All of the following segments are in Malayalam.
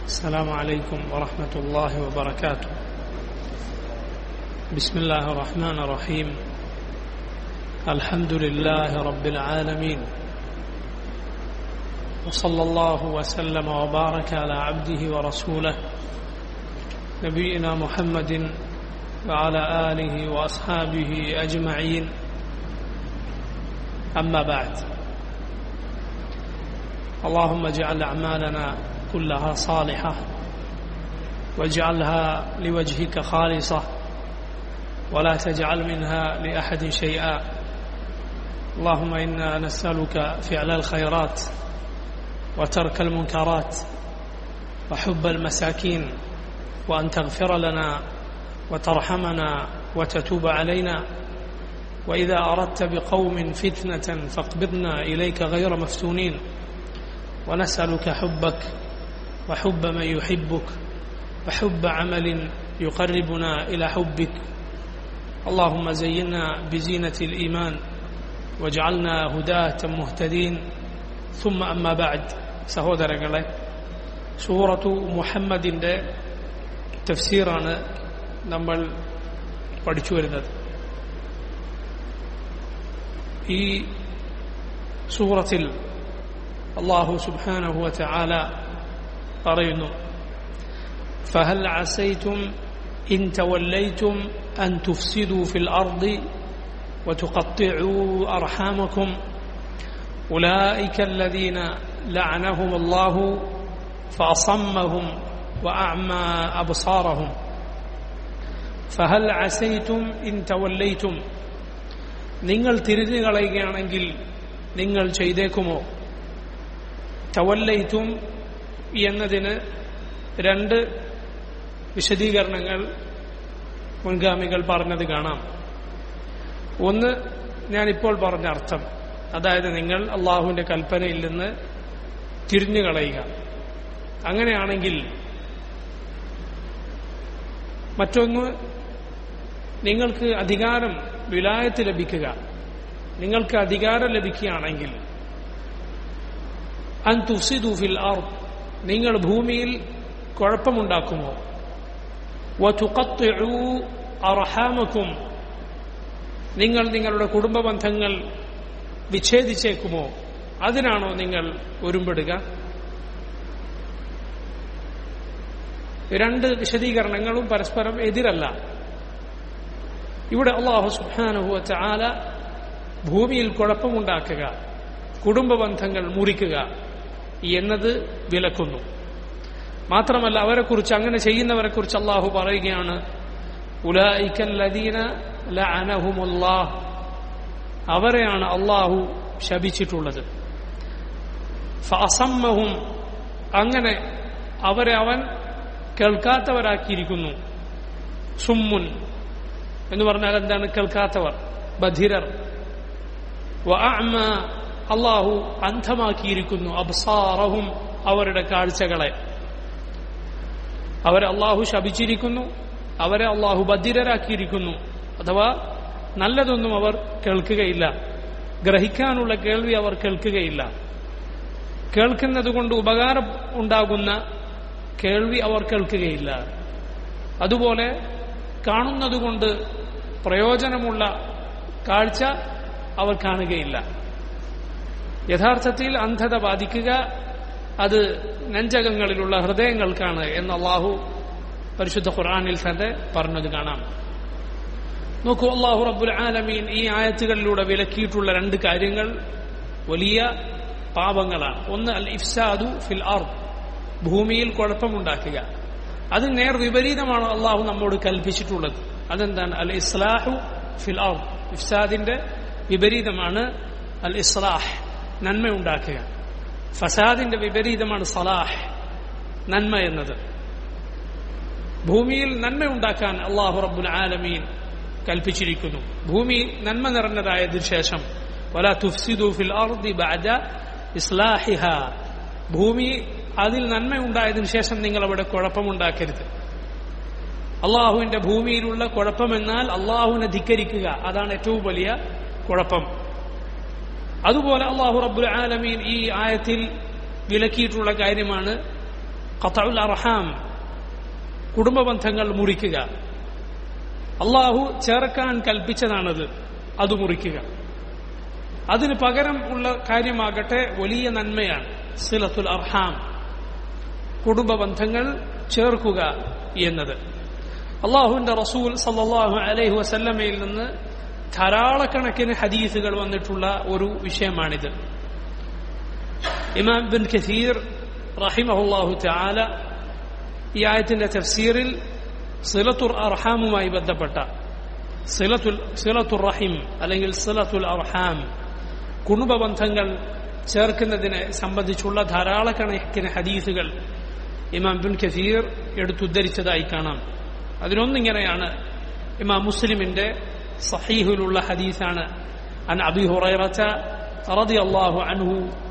السلام عليكم ورحمة الله وبركاته بسم الله الرحمن الرحيم الحمد لله رب العالمين وصلى الله وسلم وبارك على عبده ورسوله نبينا محمد وعلى آله وأصحابه أجمعين أما بعد اللهم اجعل أعمالنا كلها صالحة واجعلها لوجهك خالصة ولا تجعل منها لأحد شيئا اللهم إنا نسألك فعل الخيرات وترك المنكرات وحب المساكين وأن تغفر لنا وترحمنا وتتوب علينا وإذا أردت بقوم فتنة فاقبضنا إليك غير مفتونين ونسألك حبك وحب من يحبك وحب عمل يقربنا إلى حبك اللهم زينا بزينة الإيمان واجعلنا هداة مهتدين ثم أما بعد സഹോദരങ്ങളെ സൂറത്തു മുഹമ്മദിൻ്റെ തഫ്സീറാണ് നമ്മൾ പഠിച്ചു വരുന്നത് ഈ സൂറത്തിൽ അള്ളാഹു സുബാനഹുവ ചാല പറയുന്നു فهل عسيتم إن توليتم أن تفسدوا في الأرض وتقطعوا أرحامكم أولئك الذين لعنهم الله فأصمهم وأعمى أبصارهم فهل عسيتم إن توليتم നിങ്ങൾ തിരിഞ്ഞു കളയുകയാണെങ്കിൽ നിങ്ങൾ ചെയ്തേക്കുമോ തവല്ലയിത്തും എന്നതിന് രണ്ട് വിശദീകരണങ്ങൾ മുൻഗാമികൾ പറഞ്ഞത് കാണാം ഒന്ന് ഞാനിപ്പോൾ പറഞ്ഞ അർത്ഥം അതായത് നിങ്ങൾ അള്ളാഹുവിന്റെ കൽപ്പനയിൽ നിന്ന് തിരിഞ്ഞു കളയുക അങ്ങനെയാണെങ്കിൽ മറ്റൊന്ന് നിങ്ങൾക്ക് അധികാരം വിലായത്ത് ലഭിക്കുക നിങ്ങൾക്ക് അധികാരം ലഭിക്കുകയാണെങ്കിൽ അൻ തുഫ്സിദു ഫിൽ ആർ നിങ്ങൾ ഭൂമിയിൽ കുഴപ്പമുണ്ടാക്കുമോ അർഹാമക്കും നിങ്ങൾ നിങ്ങളുടെ കുടുംബ ബന്ധങ്ങൾ വിച്ഛേദിച്ചേക്കുമോ അതിനാണോ നിങ്ങൾ ഒരുമ്പെടുക രണ്ട് വിശദീകരണങ്ങളും പരസ്പരം എതിരല്ല ഇവിടെ അള്ളാഹു സുഹാനുഹുവ ചാല ഭൂമിയിൽ കുഴപ്പമുണ്ടാക്കുക കുടുംബ ബന്ധങ്ങൾ മുറിക്കുക എന്നത് വിലക്കുന്നു മാത്രമല്ല അവരെക്കുറിച്ച് അങ്ങനെ ചെയ്യുന്നവരെ കുറിച്ച് അള്ളാഹു പറയുകയാണ് അവരെയാണ് അള്ളാഹു ശപിച്ചിട്ടുള്ളത് ഫസമ്മഹും അങ്ങനെ അവരെ അവൻ കേൾക്കാത്തവരാക്കിയിരിക്കുന്നു സുമ്മുൻ എന്ന് പറഞ്ഞാൽ എന്താണ് കേൾക്കാത്തവർ ബധിരർ അള്ളാഹു അന്ധമാക്കിയിരിക്കുന്നു അബ്സാറഹും അവരുടെ കാഴ്ചകളെ അവരെ അള്ളാഹു ശപിച്ചിരിക്കുന്നു അവരെ അള്ളാഹു ബധിരരാക്കിയിരിക്കുന്നു അഥവാ നല്ലതൊന്നും അവർ കേൾക്കുകയില്ല ഗ്രഹിക്കാനുള്ള കേൾവി അവർ കേൾക്കുകയില്ല കേൾക്കുന്നത് കൊണ്ട് ഉപകാരം ഉണ്ടാകുന്ന കേൾവി അവർ കേൾക്കുകയില്ല അതുപോലെ കാണുന്നതുകൊണ്ട് പ്രയോജനമുള്ള കാഴ്ച അവർ കാണുകയില്ല യഥാർത്ഥത്തിൽ അന്ധത ബാധിക്കുക അത് നെഞ്ചകങ്ങളിലുള്ള ഹൃദയങ്ങൾക്കാണ് എന്ന് അള്ളാഹു പരിശുദ്ധ ഖുർആാനിൽ തന്നെ പറഞ്ഞത് കാണാം നോക്കൂ അള്ളാഹു റബ്ബുൽ ആലമീൻ ഈ ആയത്തുകളിലൂടെ വിലക്കിയിട്ടുള്ള രണ്ട് കാര്യങ്ങൾ വലിയ പാപങ്ങളാണ് ഒന്ന് അൽ ഇഫ്സാദു ഫിൽ ആർ ഭൂമിയിൽ കുഴപ്പമുണ്ടാക്കുക അത് നേർ വിപരീതമാണ് അള്ളാഹു നമ്മോട് കൽപ്പിച്ചിട്ടുള്ളത് അതെന്താണ് അൽ ഇസ്ലാഹു ഫിൽ ആർ ഇഫ്സാദിന്റെ വിപരീതമാണ് അൽ ഇസ്ലാഹ് നന്മ ഉണ്ടാക്കുക ഫസാദിന്റെ വിപരീതമാണ് സലാഹ് നന്മ എന്നത് ഭൂമിയിൽ നന്മ ഉണ്ടാക്കാൻ അള്ളാഹു റബ്ബുൽ ആലമീൻ കൽപ്പിച്ചിരിക്കുന്നു ഭൂമി നന്മ നിറഞ്ഞതായതിനു ശേഷം വല തുഫ്സിദു ഫിൽ അർദി ബഅദ ഇസ്ലാഹിഹ ഭൂമി അതിൽ നന്മ ഉണ്ടായതിനു ശേഷം നിങ്ങൾ അവിടെ കുഴപ്പമുണ്ടാക്കരുത് അള്ളാഹുവിന്റെ ഭൂമിയിലുള്ള കുഴപ്പമെന്നാൽ അള്ളാഹുവിനെ ധിക്കരിക്കുക അതാണ് ഏറ്റവും വലിയ കുഴപ്പം അതുപോലെ അള്ളാഹു റബ്ബുൽ ആലമീൻ ഈ ആയത്തിൽ വിലക്കിയിട്ടുള്ള കാര്യമാണ് ഖത്തഉൽ അർഹാം കുടുംബബന്ധങ്ങൾ മുറിക്കുക അള്ളാഹു ചേർക്കാൻ കൽപ്പിച്ചതാണത് അത് മുറിക്കുക അതിന് പകരം ഉള്ള കാര്യമാകട്ടെ വലിയ നന്മയാണ് സിലത്തുൽ അർഹാം കുടുംബബന്ധങ്ങൾ ചേർക്കുക എന്നത് അള്ളാഹുവിന്റെ റസൂൽ സല്ലാഹു അലൈഹി വസല്ലമയിൽ നിന്ന് ധാരാളക്കണക്കിന് ഹദീസുകൾ വന്നിട്ടുള്ള ഒരു വിഷയമാണിത് ഇമാം ബിൻ കസീർ റഹിമഹുല്ലാഹു ചാല ഈ ആയത്തിന്റെ തഫ്സീറിൽ സിലത്തുർ അർഹാമുമായി ബന്ധപ്പെട്ട സിലത്തുൽ സിലത്തുർ റഹിം അല്ലെങ്കിൽ സിലത്തുൽ അർഹാം കുടുംബബന്ധങ്ങൾ ചേർക്കുന്നതിനെ സംബന്ധിച്ചുള്ള ധാരാളക്കണക്കിന് ഹദീസുകൾ ഇമാം ബിൻ കസീർ എടുത്തുദ്ധരിച്ചതായി കാണാം അതിനൊന്നിങ്ങനെയാണ് ഇമാം മുസ്ലിമിന്റെ സഹീഹിലുള്ള ഹദീസാണ് അൻ അബി ഹുറൈറച്ച رضي الله عنه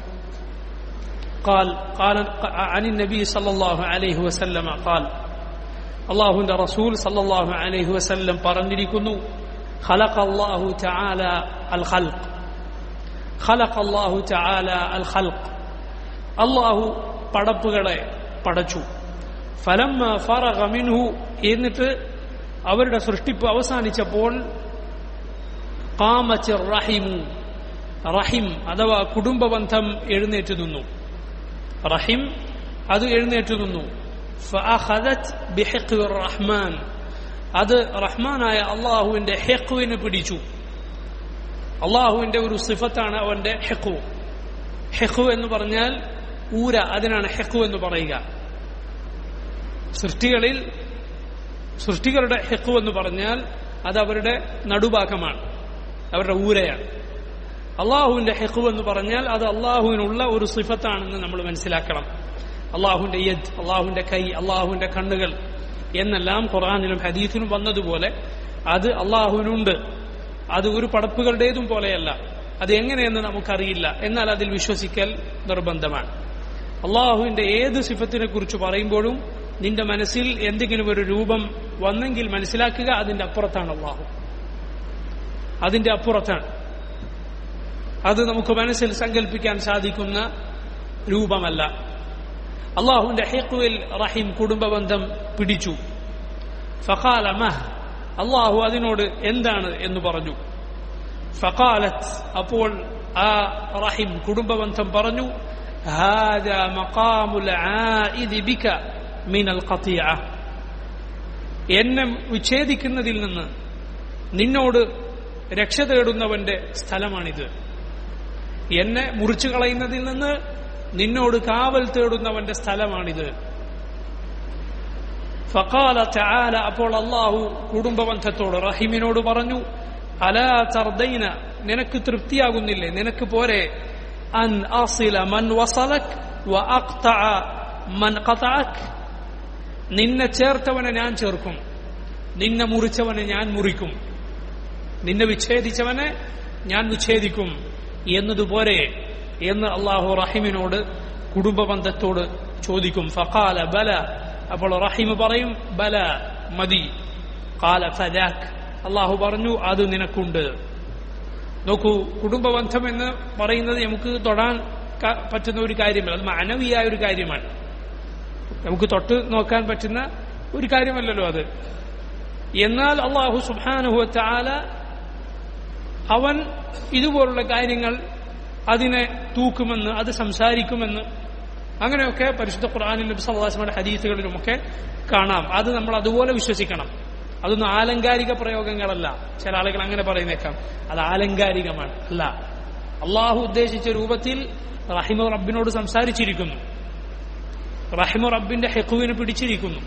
قال قال عن النبي صلى الله عليه وسلم قال അള്ളാഹുവിന്റെ റസൂൽ സല്ലല്ലാഹു അലൈഹി വസല്ലം പറഞ്ഞിരിക്കുന്നു خلق الله تعالى الخلق خلق الله تعالى الخلق അള്ളാഹു പടപ്പുകളെ പടച്ചു ഫലമ്മ ഫറഗ മിൻഹു എന്നിട്ട് അവരുടെ സൃഷ്ടിപ്പ് അവസാനിച്ചപ്പോൾ കാമച്ച് റഹിമു റഹിം അഥവാ കുടുംബബന്ധം എഴുന്നേറ്റ് നിന്നു റഹിം അത് എഴുന്നേറ്റ് നിന്നു റഹ്മാൻ അത് റഹ്മാനായ അള്ളാഹുവിന്റെ ഹെക്കുവിന് പിടിച്ചു അള്ളാഹുവിന്റെ ഒരു സിഫത്താണ് അവന്റെ ഹെക്കു ഹെക്കു എന്ന് പറഞ്ഞാൽ ഊര അതിനാണ് ഹെക്കു എന്ന് പറയുക സൃഷ്ടികളിൽ സൃഷ്ടികളുടെ ഹെക്കു എന്ന് പറഞ്ഞാൽ അത് അവരുടെ നടുഭാഗമാണ് അവരുടെ ഊരയാണ് അള്ളാഹുവിന്റെ ഹെക്കു എന്ന് പറഞ്ഞാൽ അത് അള്ളാഹുവിനുള്ള ഒരു സിഫത്താണെന്ന് നമ്മൾ മനസ്സിലാക്കണം അള്ളാഹുവിന്റെ യദ് അള്ളാഹുവിന്റെ കൈ അള്ളാഹുവിന്റെ കണ്ണുകൾ എന്നെല്ലാം ഖുറാനിലും ഹദീസിലും വന്നതുപോലെ അത് അള്ളാഹുവിനുണ്ട് അത് ഒരു പടപ്പുകളുടേതും പോലെയല്ല അത് എങ്ങനെയെന്ന് നമുക്കറിയില്ല എന്നാൽ അതിൽ വിശ്വസിക്കൽ നിർബന്ധമാണ് അള്ളാഹുവിന്റെ ഏത് സിഫത്തിനെ കുറിച്ച് പറയുമ്പോഴും നിന്റെ മനസ്സിൽ എന്തെങ്കിലും ഒരു രൂപം വന്നെങ്കിൽ മനസ്സിലാക്കുക അതിന്റെ അപ്പുറത്താണ് അള്ളാഹു അതിന്റെ അപ്പുറത്താണ് അത് നമുക്ക് മനസ്സിൽ സങ്കല്പിക്കാൻ സാധിക്കുന്ന രൂപമല്ല അള്ളാഹുവിന്റെ ഹെക്കുവിൽ റഹിം കുടുംബബന്ധം പിടിച്ചു ഫഖാല മഹ് അള്ളാഹു അതിനോട് എന്താണ് എന്ന് പറഞ്ഞു ഫഖാലത്ത് അപ്പോൾ ആ റഹിം കുടുംബബന്ധം പറഞ്ഞു هذا مقام العائد بك من القطيعة എന്നെ വിച്ഛേദിക്കുന്നതിൽ നിന്ന് നിന്നോട് രക്ഷ തേടുന്നവന്റെ സ്ഥലമാണിത് എന്നെ മുറിച്ചു കളയുന്നതിൽ നിന്ന് നിന്നോട് കാവൽ തേടുന്നവന്റെ സ്ഥലമാണിത് ഫക്കാല ചാല അപ്പോൾ അള്ളാഹു കുടുംബബന്ധത്തോട് റഹിമിനോട് പറഞ്ഞു അലാ ചർദൈന നിനക്ക് തൃപ്തിയാകുന്നില്ലേ നിനക്ക് പോരെ അൻ അസില മൻ വസലക് വ അഖ്തഅ മൻ ഖതഅക് നിന്നെ ചേർത്തവനെ ഞാൻ ചേർക്കും നിന്നെ മുറിച്ചവനെ ഞാൻ മുറിക്കും നിന്നെ വിച്ഛേദിച്ചവനെ ഞാൻ വിച്ഛേദിക്കും എന്നതുപോലെ എന്ന് അള്ളാഹു റഹിമിനോട് കുടുംബബന്ധത്തോട് ചോദിക്കും ഫഖാല ബല അപ്പോൾ റഹിം പറയും ബല മതി കാല ഫലാഖ് അള്ളാഹു പറഞ്ഞു അത് നിനക്കുണ്ട് നോക്കൂ കുടുംബബന്ധം എന്ന് പറയുന്നത് നമുക്ക് തൊടാൻ പറ്റുന്ന ഒരു കാര്യമല്ല അത് മാനവീയായ ഒരു കാര്യമാണ് നമുക്ക് തൊട്ട് നോക്കാൻ പറ്റുന്ന ഒരു കാര്യമല്ലല്ലോ അത് എന്നാൽ അള്ളാഹു സുബാനുഹു ചാല അവൻ ഇതുപോലുള്ള കാര്യങ്ങൾ അതിനെ തൂക്കുമെന്ന് അത് സംസാരിക്കുമെന്ന് അങ്ങനെയൊക്കെ പരിശുദ്ധ ഖുർആാനിലും സല്ലാസ്മയുടെ ഹദീസുകളിലുമൊക്കെ കാണാം അത് നമ്മൾ അതുപോലെ വിശ്വസിക്കണം അതൊന്നും ആലങ്കാരിക പ്രയോഗങ്ങളല്ല ചില ആളുകൾ അങ്ങനെ പറയുന്നേക്കാം അത് ആലങ്കാരികമാണ് അല്ല അള്ളാഹു ഉദ്ദേശിച്ച രൂപത്തിൽ റഹിമു റബ്ബിനോട് സംസാരിച്ചിരിക്കുന്നു റഹിമു റബ്ബിന്റെ ഹെക്കുവിന് പിടിച്ചിരിക്കുന്നു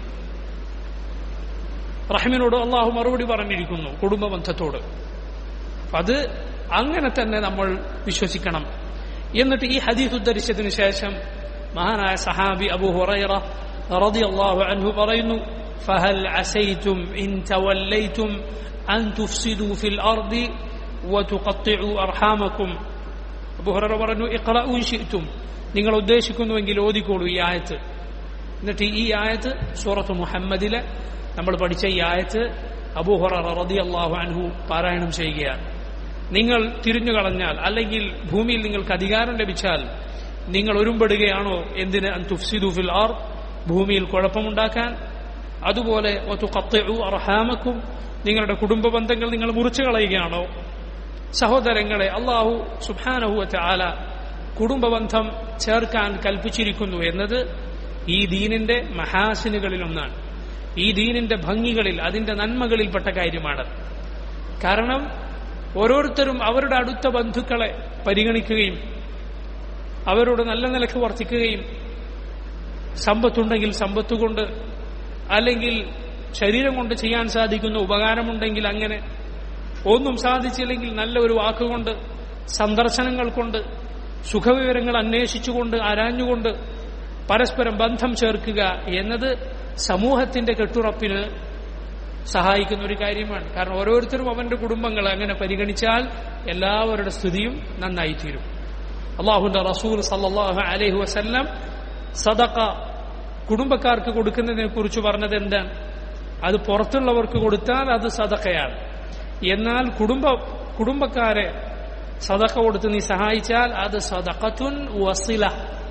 റഹിമിനോട് അള്ളാഹു മറുപടി പറഞ്ഞിരിക്കുന്നു കുടുംബ ബന്ധത്തോട് അത് അങ്ങനെ തന്നെ നമ്മൾ വിശ്വസിക്കണം എന്നിട്ട് ഈ ഹദീസ് ഉദ്ധരിച്ചതിന് ശേഷം മഹാനായ സഹാബി അബു ഹുറൈറ റളിയല്ലാഹു അൻഹു പറയുന്നു فهل عسيتم إن توليتم أن تفسدوا في الأرض وتقطعوا أرحامكم അബു ഹുറൈറ പറഞ്ഞു ഇഖ്റഉ ഇൻ ശിഅ്തും നിങ്ങൾ ഉദ്ദേശിക്കുന്നുവെങ്കിൽ ഓതിക്കോളൂ ഈ ആയത്ത് എന്നിട്ട് ഈ ആയത്ത് സൂറത്ത് മുഹമ്മദിലെ നമ്മൾ പഠിച്ച ഈ ആയത്ത് അബൂ ഹുറൈറ റളിയല്ലാഹു അൻഹു പാരായണം ചെയ്യുകയാണ് നിങ്ങൾ തിരിഞ്ഞു കളഞ്ഞാൽ അല്ലെങ്കിൽ ഭൂമിയിൽ നിങ്ങൾക്ക് അധികാരം ലഭിച്ചാൽ നിങ്ങൾ ഒരുമ്പെടുകയാണോ എന്തിന് തുഫ്സിദു ഫിൽ ആർ ഭൂമിയിൽ കുഴപ്പമുണ്ടാക്കാൻ അതുപോലെ ഒത്തുകത്തു അർഹാമക്കും നിങ്ങളുടെ കുടുംബ ബന്ധങ്ങൾ നിങ്ങൾ മുറിച്ചു കളയുകയാണോ സഹോദരങ്ങളെ അള്ളാഹു സുബാനഹുവറ്റ ആല കുടുംബബന്ധം ചേർക്കാൻ കൽപ്പിച്ചിരിക്കുന്നു എന്നത് ഈ ദീനിന്റെ മഹാസിനുകളിലൊന്നാണ് ഈ ദീനിന്റെ ഭംഗികളിൽ അതിന്റെ നന്മകളിൽപ്പെട്ട കാര്യമാണ് കാരണം ഓരോരുത്തരും അവരുടെ അടുത്ത ബന്ധുക്കളെ പരിഗണിക്കുകയും അവരോട് നല്ല നിലക്ക് വർത്തിക്കുകയും സമ്പത്തുണ്ടെങ്കിൽ സമ്പത്ത് കൊണ്ട് അല്ലെങ്കിൽ ശരീരം കൊണ്ട് ചെയ്യാൻ സാധിക്കുന്ന ഉപകാരമുണ്ടെങ്കിൽ അങ്ങനെ ഒന്നും സാധിച്ചില്ലെങ്കിൽ നല്ല ഒരു വാക്കുകൊണ്ട് സന്ദർശനങ്ങൾ കൊണ്ട് സുഖവിവരങ്ങൾ അന്വേഷിച്ചുകൊണ്ട് ആരാഞ്ഞുകൊണ്ട് പരസ്പരം ബന്ധം ചേർക്കുക എന്നത് സമൂഹത്തിന്റെ കെട്ടുറപ്പിന് സഹായിക്കുന്ന ഒരു കാര്യമാണ് കാരണം ഓരോരുത്തരും അവന്റെ കുടുംബങ്ങൾ അങ്ങനെ പരിഗണിച്ചാൽ എല്ലാവരുടെ സ്ഥിതിയും നന്നായിത്തീരും അള്ളാഹുന്റെ റസൂൽ സല്ലാഹു അലൈഹി വസല്ലം സദക്ക കുടുംബക്കാർക്ക് കൊടുക്കുന്നതിനെ കുറിച്ച് പറഞ്ഞത് എന്താണ് അത് പുറത്തുള്ളവർക്ക് കൊടുത്താൽ അത് സദക്കയാണ് എന്നാൽ കുടുംബ കുടുംബക്കാരെ സദക്ക കൊടുത്ത് നീ സഹായിച്ചാൽ അത് സദക്കത്തുൻ വസില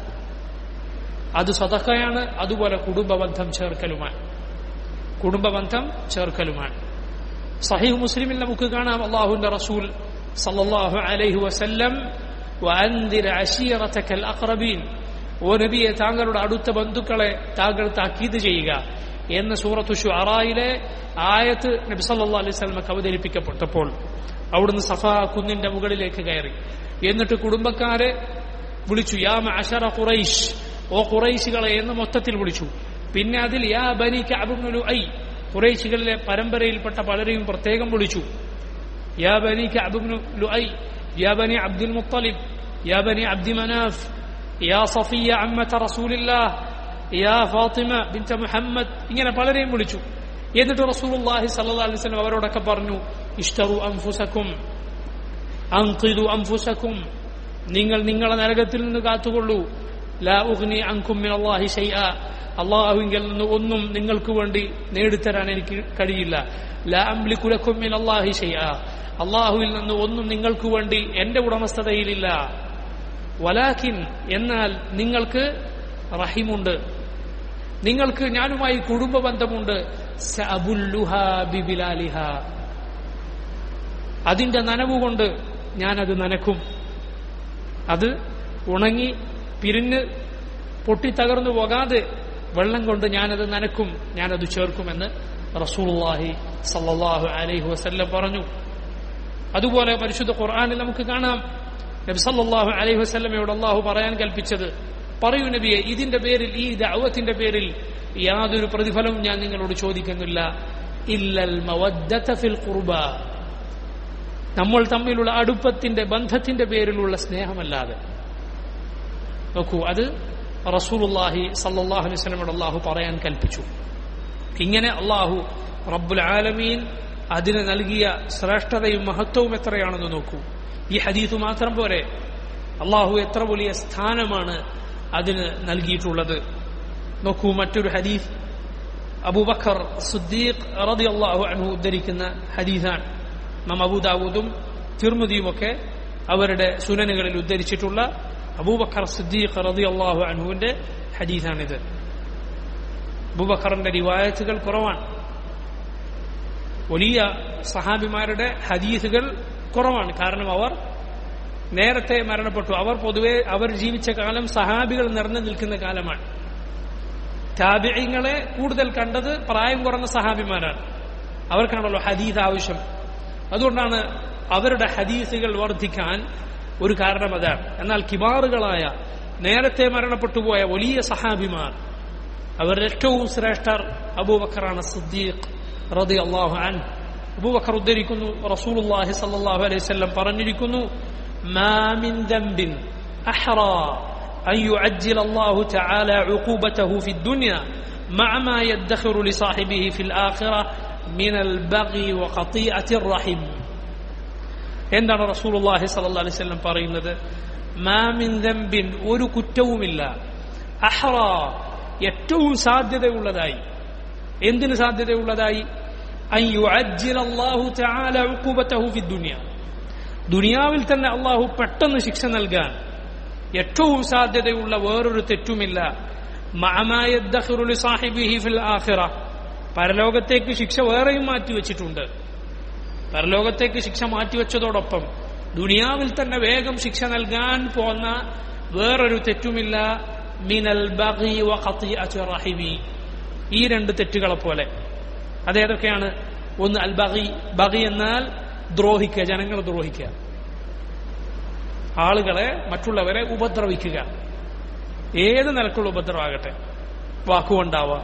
അത് സദക്കയാണ് അതുപോലെ കുടുംബബന്ധം ചേർക്കലുമാണ് കുടുംബബന്ധം ചേർക്കലുമാണ് സഹീഹ് മുസ്ലിമിൽ നമുക്ക് കാണാം അള്ളാഹുന്റെ റസൂൽ സല്ലല്ലാഹു അലൈഹി വസല്ലം വഅൻദിർ അശീറതകൽ അഖ്റബീൻ ഓ നബിയെ താങ്കളുടെ അടുത്ത ബന്ധുക്കളെ താങ്കൾ താക്കീത് ചെയ്യുക എന്ന സൂറത്തു ഷുഅറായിലെ ആയത്ത് നബി സല്ലല്ലാഹു അലൈഹി വസല്ലമക്ക് അവതരിപ്പിക്കപ്പെട്ടപ്പോൾ അവിടുന്ന് സഫ കുന്നിന്റെ മുകളിലേക്ക് കയറി എന്നിട്ട് കുടുംബക്കാരെ വിളിച്ചു യാ മഅശറ ഖുറൈശ് ഓ ഖുറൈശികളെ എന്ന് മൊത്തത്തിൽ വിളിച്ചു പിന്നെ അതിൽ യാ ബനി കഅബ്നു ഐ ഖുറൈശികളിലെ പരമ്പരയിൽപ്പെട്ട പലരെയും പ്രത്യേകം വിളിച്ചു യാ ബനി കഅബ്നു ലുഐ യാ ബനി അബ്ദുൽ മുത്തലിബ് യാ ബനി അബ്ദി മനാഫ് യാ സഫിയ അമ്മത റസൂലില്ലാഹ് യാ ഫാത്തിമ ബിൻത മുഹമ്മദ് ഇങ്ങനെ പലരെയും വിളിച്ചു എന്നിട്ട് റസൂലുള്ളാഹി സല്ലല്ലാഹു അലൈഹി വസല്ലം അവരോടൊക്കെ പറഞ്ഞു ഇഷ്തറു അൻഫുസക്കും അൻഖിദു അൻഫുസക്കും നിങ്ങൾ നിങ്ങളെ നരകത്തിൽ നിന്ന് കാത്തുകൊള്ളൂ ലാ ഉഗ്നി അൻകും മിനല്ലാഹി ഷൈഅ അള്ളാഹുവിങ്കിൽ നിന്ന് ഒന്നും നിങ്ങൾക്ക് വേണ്ടി നേടിത്തരാൻ എനിക്ക് കഴിയില്ല ലാ അംലികു ലക്കും മിനല്ലാഹി ഷൈഅ അള്ളാഹുവിൽ നിന്ന് ഒന്നും നിങ്ങൾക്ക് വേണ്ടി എന്റെ ഉടമസ്ഥതയിലില്ല വലാക്കിൻ എന്നാൽ നിങ്ങൾക്ക് റഹിമുണ്ട് നിങ്ങൾക്ക് ഞാനുമായി കുടുംബ ബന്ധമുണ്ട് അതിന്റെ നനവുകൊണ്ട് ഞാനത് നനക്കും അത് ഉണങ്ങി പിരിഞ്ഞ് പൊട്ടിത്തകർന്നു പോകാതെ വെള്ളം കൊണ്ട് ഞാനത് നനക്കും ഞാനത് ചേർക്കുമെന്ന് റസൂലുള്ളാഹി സല്ലല്ലാഹു അലൈഹി വസല്ലം പറഞ്ഞു അതുപോലെ പരിശുദ്ധ ഖുർആനിൽ നമുക്ക് കാണാം നബി സല്ലല്ലാഹു അലൈഹി വസല്ലമയോട് അള്ളാഹു പറയാൻ കൽപ്പിച്ചത് പറയൂ നബിയെ ഇതിന്റെ പേരിൽ ഈ ദഅവത്തിന്റെ പേരിൽ യാതൊരു പ്രതിഫലവും ഞാൻ നിങ്ങളോട് ചോദിക്കുന്നില്ല ഇല്ലൽ മവദ്ദത ഫിൽ ഖുർബ നമ്മൾ തമ്മിലുള്ള അടുപ്പത്തിന്റെ ബന്ധത്തിന്റെ പേരിലുള്ള സ്നേഹമല്ലാതെ നോക്കൂ അത് റസൂലുള്ളാഹി സല്ലല്ലാഹു അലൈഹി വസല്ലമയോട് അള്ളാഹു പറയാൻ കൽപ്പിച്ചു ഇങ്ങനെ അള്ളാഹു റബ്ബുൽ ആലമീൻ അതിന് നൽകിയ ശ്രേഷ്ഠതയും മഹത്വവും എത്രയാണെന്ന് നോക്കൂ ഈ ഹദീസ് മാത്രം പോരെ അള്ളാഹു എത്ര വലിയ സ്ഥാനമാണ് അതിന് നൽകിയിട്ടുള്ളത് നോക്കൂ മറ്റൊരു ഹദീസ് അബൂബക്കർ സുദ്ദീഖ് റതി അള്ളാഹു അൻഹു ഉദ്ധരിക്കുന്ന ഹദീസാണ് നാം അബൂദാവൂദും തിർമുദിയും ഒക്കെ അവരുടെ സുനനുകളിൽ ഉദ്ധരിച്ചിട്ടുള്ള അബൂബക്കർ സിദ്ദീഖ് റതി അള്ളാഹു അൻഹുവിന്റെ ഹദീസാണിത് അബൂബക്കറിന്റെ റിവായത്തുകൾ കുറവാണ് വലിയ സഹാബിമാരുടെ ഹദീസുകൾ കുറവാണ് കാരണം അവർ നേരത്തെ മരണപ്പെട്ടു അവർ പൊതുവെ അവർ ജീവിച്ച കാലം സഹാബികൾ നിറഞ്ഞു നിൽക്കുന്ന കാലമാണ് താബിയങ്ങളെ കൂടുതൽ കണ്ടത് പ്രായം കുറഞ്ഞ സഹാബിമാരാണ് അവർക്കാണല്ലോ ഹദീസ് ആവശ്യം അതുകൊണ്ടാണ് അവരുടെ ഹദീസുകൾ വർദ്ധിക്കാൻ ഒരു കാരണം അതാണ് എന്നാൽ കിബാറുകളായ നേരത്തെ മരണപ്പെട്ടുപോയ വലിയ സഹാബിമാർ അവരുടെ ഏറ്റവും ശ്രേഷ്ഠർ അബൂബക്കറാണ് സിദ്ദീഖ് റതി അള്ളാഹു അൻ അബൂബക്കർ ഉദ്ധരിക്കുന്നു റസൂലുള്ളാഹി സല്ലല്ലാഹു അലൈഹി വസല്ലം പറഞ്ഞിരിക്കുന്നു ما من ذنب أحرى أن يعجل الله تعالى عقوبته في الدنيا مع ما يدخر لصاحبه في الآخرة من البغي وقطيعة الرحم എന്താണ് റസൂലുള്ളാഹി സല്ലല്ലാഹു അലൈഹി വസല്ലം പറയുന്നത് മാമിൻ ദംബിൻ ഒരു കുറ്റവുമില്ല അഹ്റ ഏറ്റവും സാധ്യതയുള്ളതായി എന്തിന് സാധ്യതയുള്ളതായി അൻ യുഅജ്ജില അല്ലാഹു തആല ഉഖൂബതഹു ഫി ദുനിയ ദുനിയാവിൽ തന്നെ അള്ളാഹു പെട്ടെന്ന് ശിക്ഷ നൽകാൻ ഏറ്റവും സാധ്യതയുള്ള വേറൊരു തെറ്റുമില്ല മഅമായ യദ്ദഖിറു ലിസാഹിബിഹി ഫിൽ ആഖിറ പരലോകത്തേക്ക് ശിക്ഷ വേറെയും മാറ്റിവെച്ചിട്ടുണ്ട് പരലോകത്തേക്ക് ശിക്ഷ മാറ്റിവെച്ചതോടൊപ്പം ദുനിയാവിൽ തന്നെ വേഗം ശിക്ഷ നൽകാൻ പോന്ന വേറൊരു തെറ്റുമില്ല മിനൽ ബഗി വ ഖതിഅത്തി റഹിമി ഈ രണ്ട് തെറ്റുകളെ പോലെ അതേതൊക്കെയാണ് ഒന്ന് അൽ ബഗി ബഗി എന്നാൽ ദ്രോഹിക്കുക ജനങ്ങളെ ദ്രോഹിക്കുക ആളുകളെ മറ്റുള്ളവരെ ഉപദ്രവിക്കുക ഏത് നിലക്കുള്ള ഉപദ്രവമാകട്ടെ വാക്കുകൊണ്ടാവാം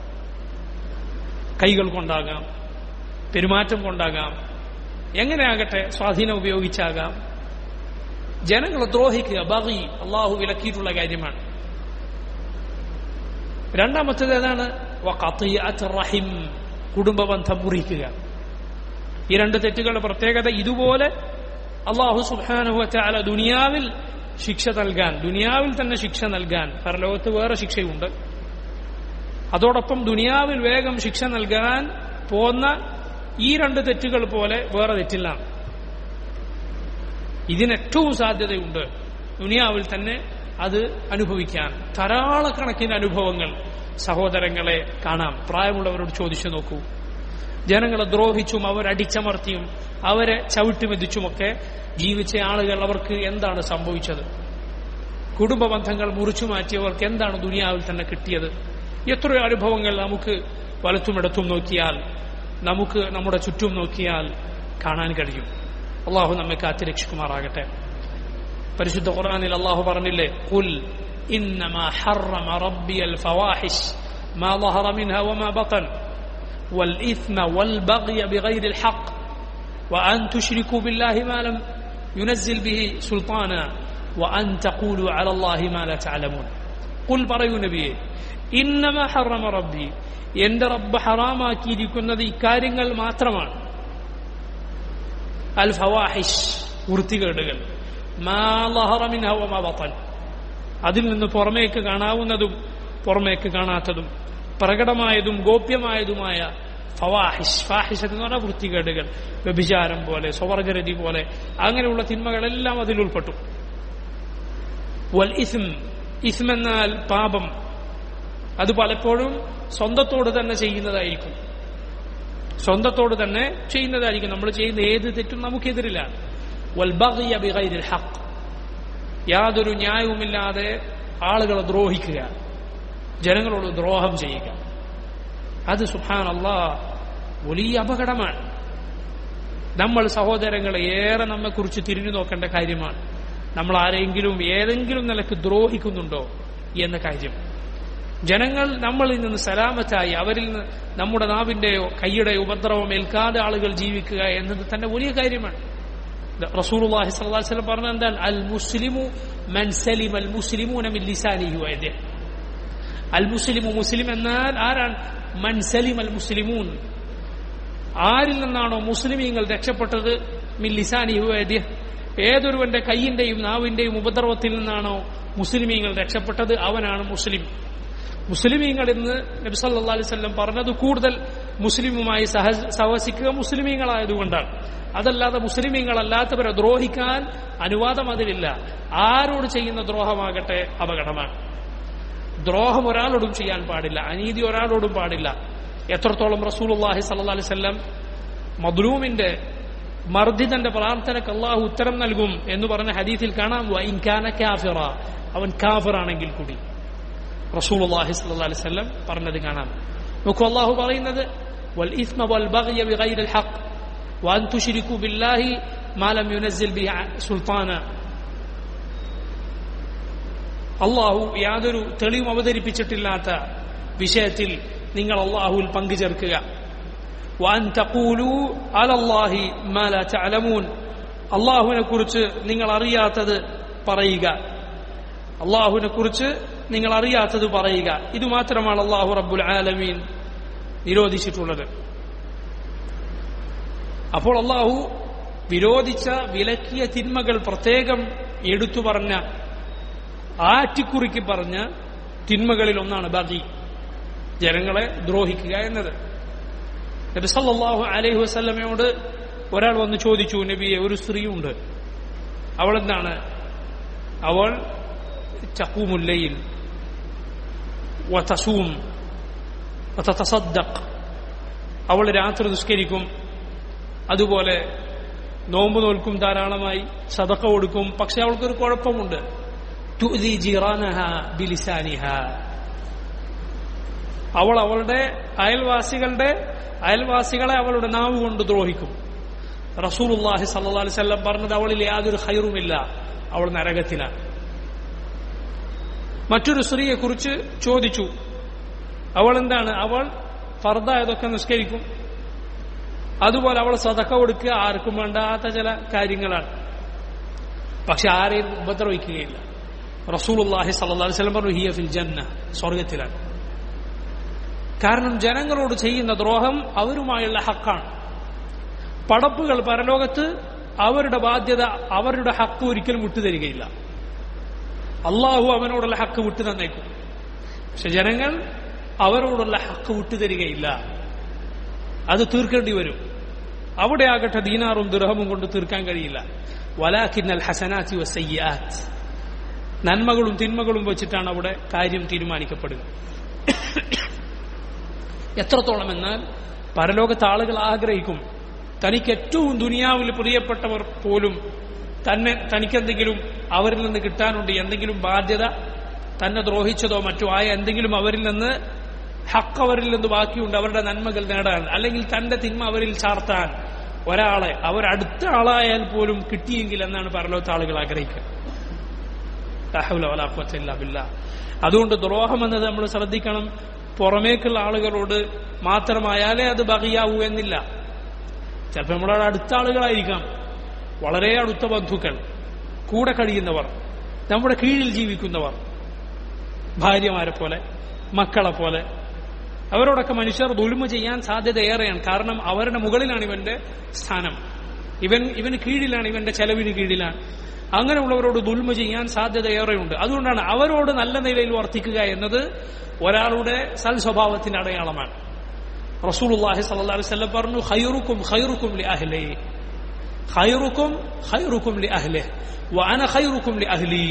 കൈകൾ കൊണ്ടാകാം പെരുമാറ്റം കൊണ്ടാകാം എങ്ങനെയാകട്ടെ സ്വാധീനം ഉപയോഗിച്ചാകാം ജനങ്ങളെ ദ്രോഹിക്കുക ബഗി അള്ളാഹു വിലക്കിയിട്ടുള്ള കാര്യമാണ് രണ്ടാമത്തേത് ഏതാണ് വഖത്തിയഅത്ത് റഹിം കുടുംബബന്ധം മുറിക്കുക ഈ രണ്ട് തെറ്റുകളുടെ പ്രത്യേകത ഇതുപോലെ അള്ളാഹു സുബാനുഹല ദുനിയാവിൽ ശിക്ഷ നൽകാൻ ദുനിയാവിൽ തന്നെ ശിക്ഷ നൽകാൻ പരലോകത്ത് വേറെ ശിക്ഷയുണ്ട് അതോടൊപ്പം ദുനിയാവിൽ വേഗം ശിക്ഷ നൽകാൻ പോന്ന ഈ രണ്ട് തെറ്റുകൾ പോലെ വേറെ തെറ്റില്ല ഇതിനേറ്റവും സാധ്യതയുണ്ട് ദുനിയാവിൽ തന്നെ അത് അനുഭവിക്കാൻ ധാരാളക്കണക്കിന് അനുഭവങ്ങൾ സഹോദരങ്ങളെ കാണാം പ്രായമുള്ളവരോട് ചോദിച്ചു നോക്കൂ ജനങ്ങളെ ദ്രോഹിച്ചും അവരടിച്ചമർത്തിയും അവരെ ചവിട്ടുമെതിച്ചുമൊക്കെ ജീവിച്ച ആളുകൾ അവർക്ക് എന്താണ് സംഭവിച്ചത് കുടുംബ ബന്ധങ്ങൾ മുറിച്ചു മാറ്റിയവർക്ക് എന്താണ് ദുനിയാവിൽ തന്നെ കിട്ടിയത് എത്രയോ അനുഭവങ്ങൾ നമുക്ക് വലത്തുമിടത്തും നോക്കിയാൽ നമുക്ക് നമ്മുടെ ചുറ്റും നോക്കിയാൽ കാണാൻ കഴിയും അള്ളാഹു നമ്മെ കാത്തിരക്ഷിക്കുമാറാകട്ടെ പരിശുദ്ധ ഖുർആനിൽ അള്ളാഹു പറഞ്ഞില്ലേ കുൽ إنما حرم ربي الفواحش ما ظهر منها وما بطن والإثم والبغي بغير الحق وأن تشركوا بالله ما لم ينزل به سلطانا وأن تقولوا على الله ما لا تعلمون قل പറയൂ നബിയെ ഇന്നമ ഹറമ റബ്ബി എന്റെ റബ്ബ് ഹറാമാക്കിയിരിക്കുന്നത് ഇക്കാര്യങ്ങൾ മാത്രമാണ് അൽ ഫവാഹിഷ് വൃത്തികേടുകൾ മാ ലഹറ മിൻഹ വമാ ബത്തൻ അതിൽ നിന്ന് പുറമേക്ക് കാണാവുന്നതും പുറമേക്ക് കാണാത്തതും പ്രകടമായതും ഗോപ്യമായതുമായ ഫവാഹിഷ് ഫാഹിഷ് എന്ന് പറഞ്ഞാൽ വൃത്തികേടുകൾ വ്യഭിചാരം പോലെ സ്വവർഗരതി പോലെ അങ്ങനെയുള്ള തിന്മകളെല്ലാം അതിൽ ഉൾപ്പെട്ടു വൽ ഇസ്ം ഇസ്ം എന്നാൽ പാപം അത് പലപ്പോഴും സ്വന്തത്തോട് തന്നെ ചെയ്യുന്നതായിരിക്കും സ്വന്തത്തോട് തന്നെ ചെയ്യുന്നതായിരിക്കും നമ്മൾ ചെയ്യുന്ന ഏത് തെറ്റും നമുക്കെതിരില്ല വൽ ബഗിയ ബിഗൈരിൽ ഹഖ് യാതൊരു ന്യായവുമില്ലാതെ ആളുകളെ ദ്രോഹിക്കുക ജനങ്ങളോട് ദ്രോഹം ചെയ്യുക അത് സുഹാൻ അള്ളാ വലിയ അപകടമാണ് നമ്മൾ സഹോദരങ്ങളെ ഏറെ നമ്മെക്കുറിച്ച് തിരിഞ്ഞു നോക്കേണ്ട കാര്യമാണ് നമ്മൾ ആരെങ്കിലും ഏതെങ്കിലും നിലക്ക് ദ്രോഹിക്കുന്നുണ്ടോ എന്ന കാര്യം ജനങ്ങൾ നമ്മളിൽ നിന്ന് സലാമത്തായി അവരിൽ നിന്ന് നമ്മുടെ നാവിന്റെയോ കൈയുടെയോ ഉപദ്രവം ഏൽക്കാതെ ആളുകൾ ജീവിക്കുക എന്നത് തന്നെ വലിയ കാര്യമാണ് റസൂലുള്ളാഹി സ്വല്ലല്ലാഹി അലൈഹി വസല്ലം പറഞ്ഞ എന്താണ് അൽ മുസ്ലിമു മൻ സലിമ അൽ മുസ്ലിമൂന മിൻ ലിസാനിഹി വയദിഹി അൽ മുസ്ലിമു മുസ്ലിം എന്നാൽ ആരാണ് മൻ സലിം അൽ മുസ്ലിമൂൻ ആരിൽ നിന്നാണോ മുസ്ലിമീങ്ങൾ രക്ഷപ്പെട്ടത് മിൻ ലിസാനിഹി വയദിഹി ഏതൊരുവന്റെ കൈയിന്റെയും നാവിന്റെയും ഉപദ്രവത്തിൽ നിന്നാണോ മുസ്ലിമീങ്ങൾ രക്ഷപ്പെട്ടത് അവനാണ് മുസ്ലിം മുസ്ലിമീങ്ങൾ എന്ന് നബി സല്ലല്ലാഹു അലൈഹി വസല്ലം പറഞ്ഞത് കൂടുതൽ മുസ്ലിമുമായി സഹ സഹവസിക്കുക മുസ്ലിമീങ്ങളായതുകൊണ്ടാണ് അതല്ലാതെ മുസ്ലിമീങ്ങളല്ലാത്തവരെ ദ്രോഹിക്കാൻ അനുവാദം അതിലില്ല ആരോട് ചെയ്യുന്ന ദ്രോഹമാകട്ടെ അപകടമാണ് ദ്രോഹം ഒരാളോടും ചെയ്യാൻ പാടില്ല അനീതി ഒരാളോടും പാടില്ല എത്രത്തോളം റസൂലുള്ളാഹി സല്ലല്ലാഹു അലൈഹി വസല്ലം മദ്ലൂമിന്റെ മർദ്ദിതന്റെ പ്രാർത്ഥനക്ക് അള്ളാഹു ഉത്തരം നൽകും എന്ന് പറഞ്ഞ ഹദീസിൽ കാണാം വൈൻകാന കാഫിറ അവൻ കാഫിറാണെങ്കിൽ കൂടി റസൂലുള്ളാഹി സ്വല്ലല്ലാഹു അലൈഹി വസല്ലം പറഞ്ഞത് കാണാം നോക്കൂ അള്ളാഹു പറയുന്നത് വൽ ഇസ്മ വൽ ബഗ്യ ബിഗൈരിൽ ഹഖ് وأن تشركوا بالله ما لم ينزل به سلطانا അള്ളാഹു യാതൊരു തെളിവും അവതരിപ്പിച്ചിട്ടില്ലാത്ത വിഷയത്തിൽ നിങ്ങൾ അള്ളാഹുവിൽ പങ്കുചേർക്കുക വാൻ തഖൂലു അലല്ലാഹി മാ ലാ തഅലമൂൻ അള്ളാഹുവിനെ കുറിച്ച് നിങ്ങൾ അറിയാത്തത് പറയുക അള്ളാഹുവിനെ കുറിച്ച് നിങ്ങൾ അറിയാത്തത് പറയുക ഇത് മാത്രമാണ് അള്ളാഹു റബ്ബുൽ ആലമീൻ നിരോധിച്ചിട്ടുള്ളത് അപ്പോൾ അള്ളാഹു വിരോധിച്ച വിലക്കിയ തിന്മകൾ പ്രത്യേകം എടുത്തു പറഞ്ഞ ആറ്റിക്കുറിക്ക് പറഞ്ഞ തിന്മകളിൽ ഒന്നാണ് ബഗി ജനങ്ങളെ ദ്രോഹിക്കുക എന്നത് നബി സല്ലല്ലാഹു അലൈഹി വസല്ലമയോട് ഒരാൾ വന്ന് ചോദിച്ചു നബിയെ ഒരു സ്ത്രീയുണ്ട് അവൾ എന്താണ് അവൾ ചക്കൂമുല്ലയിൽ വതസൂം വതതസദ്ദഖ് അവൾ രാത്രി നിസ്കരിക്കും അതുപോലെ നോമ്പ് നോൽക്കും ധാരാളമായി സദക്ക കൊടുക്കും പക്ഷെ അവൾക്കൊരു കുഴപ്പമുണ്ട് തുഅ്ദി ജിറാനഹ ബിലിസാനിഹ അവൾ അവളുടെ അയൽവാസികളുടെ അയൽവാസികളെ അവളുടെ നാവ് കൊണ്ട് ദ്രോഹിക്കും റസൂലുള്ളാഹി സല്ലല്ലാഹു അലൈഹി വസല്ലം പറഞ്ഞത് അവളിൽ യാതൊരു ഖൈറുമില്ല അവൾ നരകത്തിലാണ് മറ്റൊരു സ്ത്രീയെ കുറിച്ച് ചോദിച്ചു അവൾ എന്താണ് അവൾ ഫർദായതൊക്കെ നിസ്കരിക്കും അതുപോലെ അവൾ സതക്ക കൊടുക്കുക ആർക്കും വേണ്ടാത്ത ചില കാര്യങ്ങളാണ് പക്ഷെ ആരെയും ഉപദ്രവിക്കുകയില്ല റസൂലുള്ളാഹി സല്ലല്ലാഹു അലൈഹി വസല്ലം പറഞ്ഞു ഹിയ ഫിൽ ജന്ന സ്വർഗത്തിലാണ് കാരണം ജനങ്ങളോട് ചെയ്യുന്ന ദ്രോഹം അവരുമായുള്ള ഹക്കാണ് പടപ്പുകൾ പരലോകത്ത് അവരുടെ ബാധ്യത അവരുടെ ഹക്ക് ഒരിക്കലും വിട്ടുതരികയില്ല അള്ളാഹു അവനോടുള്ള ഹക്ക് വിട്ടു തന്നേക്കും പക്ഷെ ജനങ്ങൾ അവരോടുള്ള ഹക്ക് വിട്ടുതരികയില്ല അത് തീർക്കേണ്ടി വരും അവിടെ ആകട്ടെ ദീനാറും ദുർഹമും കൊണ്ട് തീർക്കാൻ കഴിയില്ല വലാഖിന്നൽ ഹസനാത്തി വസയ്യാത്ത് നന്മകളും തിന്മകളും വെച്ചിട്ടാണ് അവിടെ കാര്യം തീരുമാനിക്കപ്പെടുക എത്രത്തോളം എന്നാൽ പരലോകത്ത് ആളുകൾ ആഗ്രഹിക്കും തനിക്ക് ഏറ്റവും ദുനിയാവിൽ പ്രിയപ്പെട്ടവർ പോലും തന്നെ തനിക്കെന്തെങ്കിലും അവരിൽ നിന്ന് കിട്ടാനുണ്ട് എന്തെങ്കിലും ബാധ്യത തന്നെ ദ്രോഹിച്ചതോ മറ്റോ ആയ എന്തെങ്കിലും അവരിൽ നിന്ന് ഹക്ക് അവരിൽ നിന്ന് ബാക്കിയുണ്ട് അവരുടെ നന്മകൾ നേടാൻ അല്ലെങ്കിൽ തന്റെ തിന്മ അവരിൽ ചാർത്താൻ ഒരാളെ അവരടുത്ത ആളായാൽ പോലും കിട്ടിയെങ്കിൽ എന്നാണ് പരലോകത്തെ ആളുകൾ ആഗ്രഹിക്കുക അതുകൊണ്ട് ദ്രോഹം എന്നത് നമ്മൾ ശ്രദ്ധിക്കണം പുറമേക്കുള്ള ആളുകളോട് മാത്രമായാലേ അത് ബഹിയാവൂ എന്നില്ല ചിലപ്പോൾ നമ്മളോട് അടുത്ത ആളുകളായിരിക്കാം വളരെ അടുത്ത ബന്ധുക്കൾ കൂടെ കഴിയുന്നവർ നമ്മുടെ കീഴിൽ ജീവിക്കുന്നവർ ഭാര്യമാരെ പോലെ മക്കളെ പോലെ അവരോടൊക്കെ മനുഷ്യർ ദുൽമ ചെയ്യാൻ സാധ്യത ഏറെയാണ് കാരണം അവരുടെ മുകളിലാണ് ഇവന്റെ സ്ഥാനം ഇവൻ ഇവന് കീഴിലാണ് ഇവന്റെ ചെലവിന് കീഴിലാണ് അങ്ങനെയുള്ളവരോട് ദുൽമ ചെയ്യാൻ സാധ്യത ഏറെയുണ്ട് അതുകൊണ്ടാണ് അവരോട് നല്ല നിലയിൽ വർത്തിക്കുക എന്നത് ഒരാളുടെ സൽ സ്വഭാവത്തിന്റെ അടയാളമാണ് റസൂലുള്ളാഹി സ്വല്ലല്ലാഹു അലൈഹി വസല്ലം പറഞ്ഞു ഖൈറുക്കും ഖൈറുക്കും ലി അഹ്ലി ഖൈറുക്കും ഖൈറുക്കും ലി അഹ്ലി വഅന ഖൈറുക്കും ലി അഹ്ലി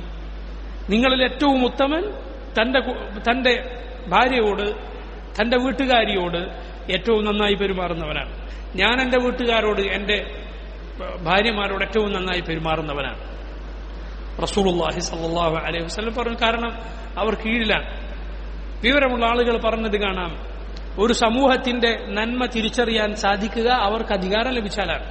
നിങ്ങളിൽ ഏറ്റവും ഉത്തമൻ തന്റെ തന്റെ ഭാര്യയോട് തന്റെ വീട്ടുകാരിയോട് ഏറ്റവും നന്നായി പെരുമാറുന്നവനാണ് ഞാൻ എന്റെ വീട്ടുകാരോട് എന്റെ ഭാര്യമാരോട് ഏറ്റവും നന്നായി പെരുമാറുന്നവനാണ് റസൂലുള്ളാഹി സല്ലല്ലാഹു അലൈഹി വസല്ലം പറഞ്ഞു കാരണം അവർ കീഴിലാണ് വിവരമുള്ള ആളുകൾ പറഞ്ഞത് കാണാം ഒരു സമൂഹത്തിന്റെ നന്മ തിരിച്ചറിയാൻ സാധിക്കുക അവർക്ക് അധികാരം ലഭിച്ചാലാണ്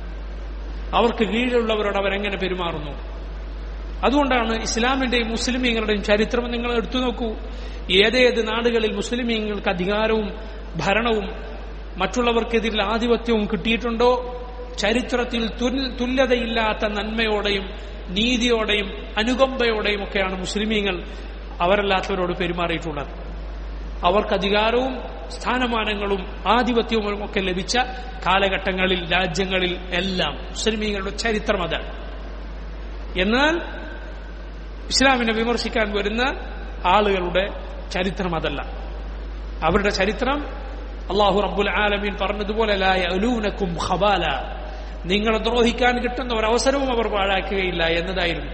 അവർക്ക് കീഴിലുള്ളവരോട് അവരെങ്ങനെ പെരുമാറുന്നു അതുകൊണ്ടാണ് ഇസ്ലാമിന്റെയും മുസ്ലിമീങ്ങളുടെയും ചരിത്രം നിങ്ങൾ എടുത്തു നോക്കൂ ഏതേത് നാടുകളിൽ മുസ്ലിമീങ്ങൾക്ക് അധികാരവും ഭരണവും മറ്റുള്ളവർക്കെതിരിൽ ആധിപത്യവും കിട്ടിയിട്ടുണ്ടോ ചരിത്രത്തിൽ തുല്യതയില്ലാത്ത നന്മയോടെയും നീതിയോടെയും അനുകമ്പയോടെയും ഒക്കെയാണ് മുസ്ലിമീങ്ങൾ അവരല്ലാത്തവരോട് പെരുമാറിയിട്ടുള്ളത് അവർക്ക് അധികാരവും സ്ഥാനമാനങ്ങളും ആധിപത്യവും ഒക്കെ ലഭിച്ച കാലഘട്ടങ്ങളിൽ രാജ്യങ്ങളിൽ എല്ലാം മുസ്ലിമീങ്ങളുടെ ചരിത്രം അതാണ് എന്നാൽ ഇസ്ലാമിനെ വിമർശിക്കാൻ വരുന്ന ആളുകളുടെ ചരിത്രം അതല്ല അവരുടെ ചരിത്രം അള്ളാഹു റബ്ബുൽ ആലമീൻ പറഞ്ഞതുപോലെ ലായൂനക്കും ഖബാല നിങ്ങളെ ദ്രോഹിക്കാൻ കിട്ടുന്ന ഒരവസരവും അവർ പാഴാക്കുകയില്ല എന്നതായിരുന്നു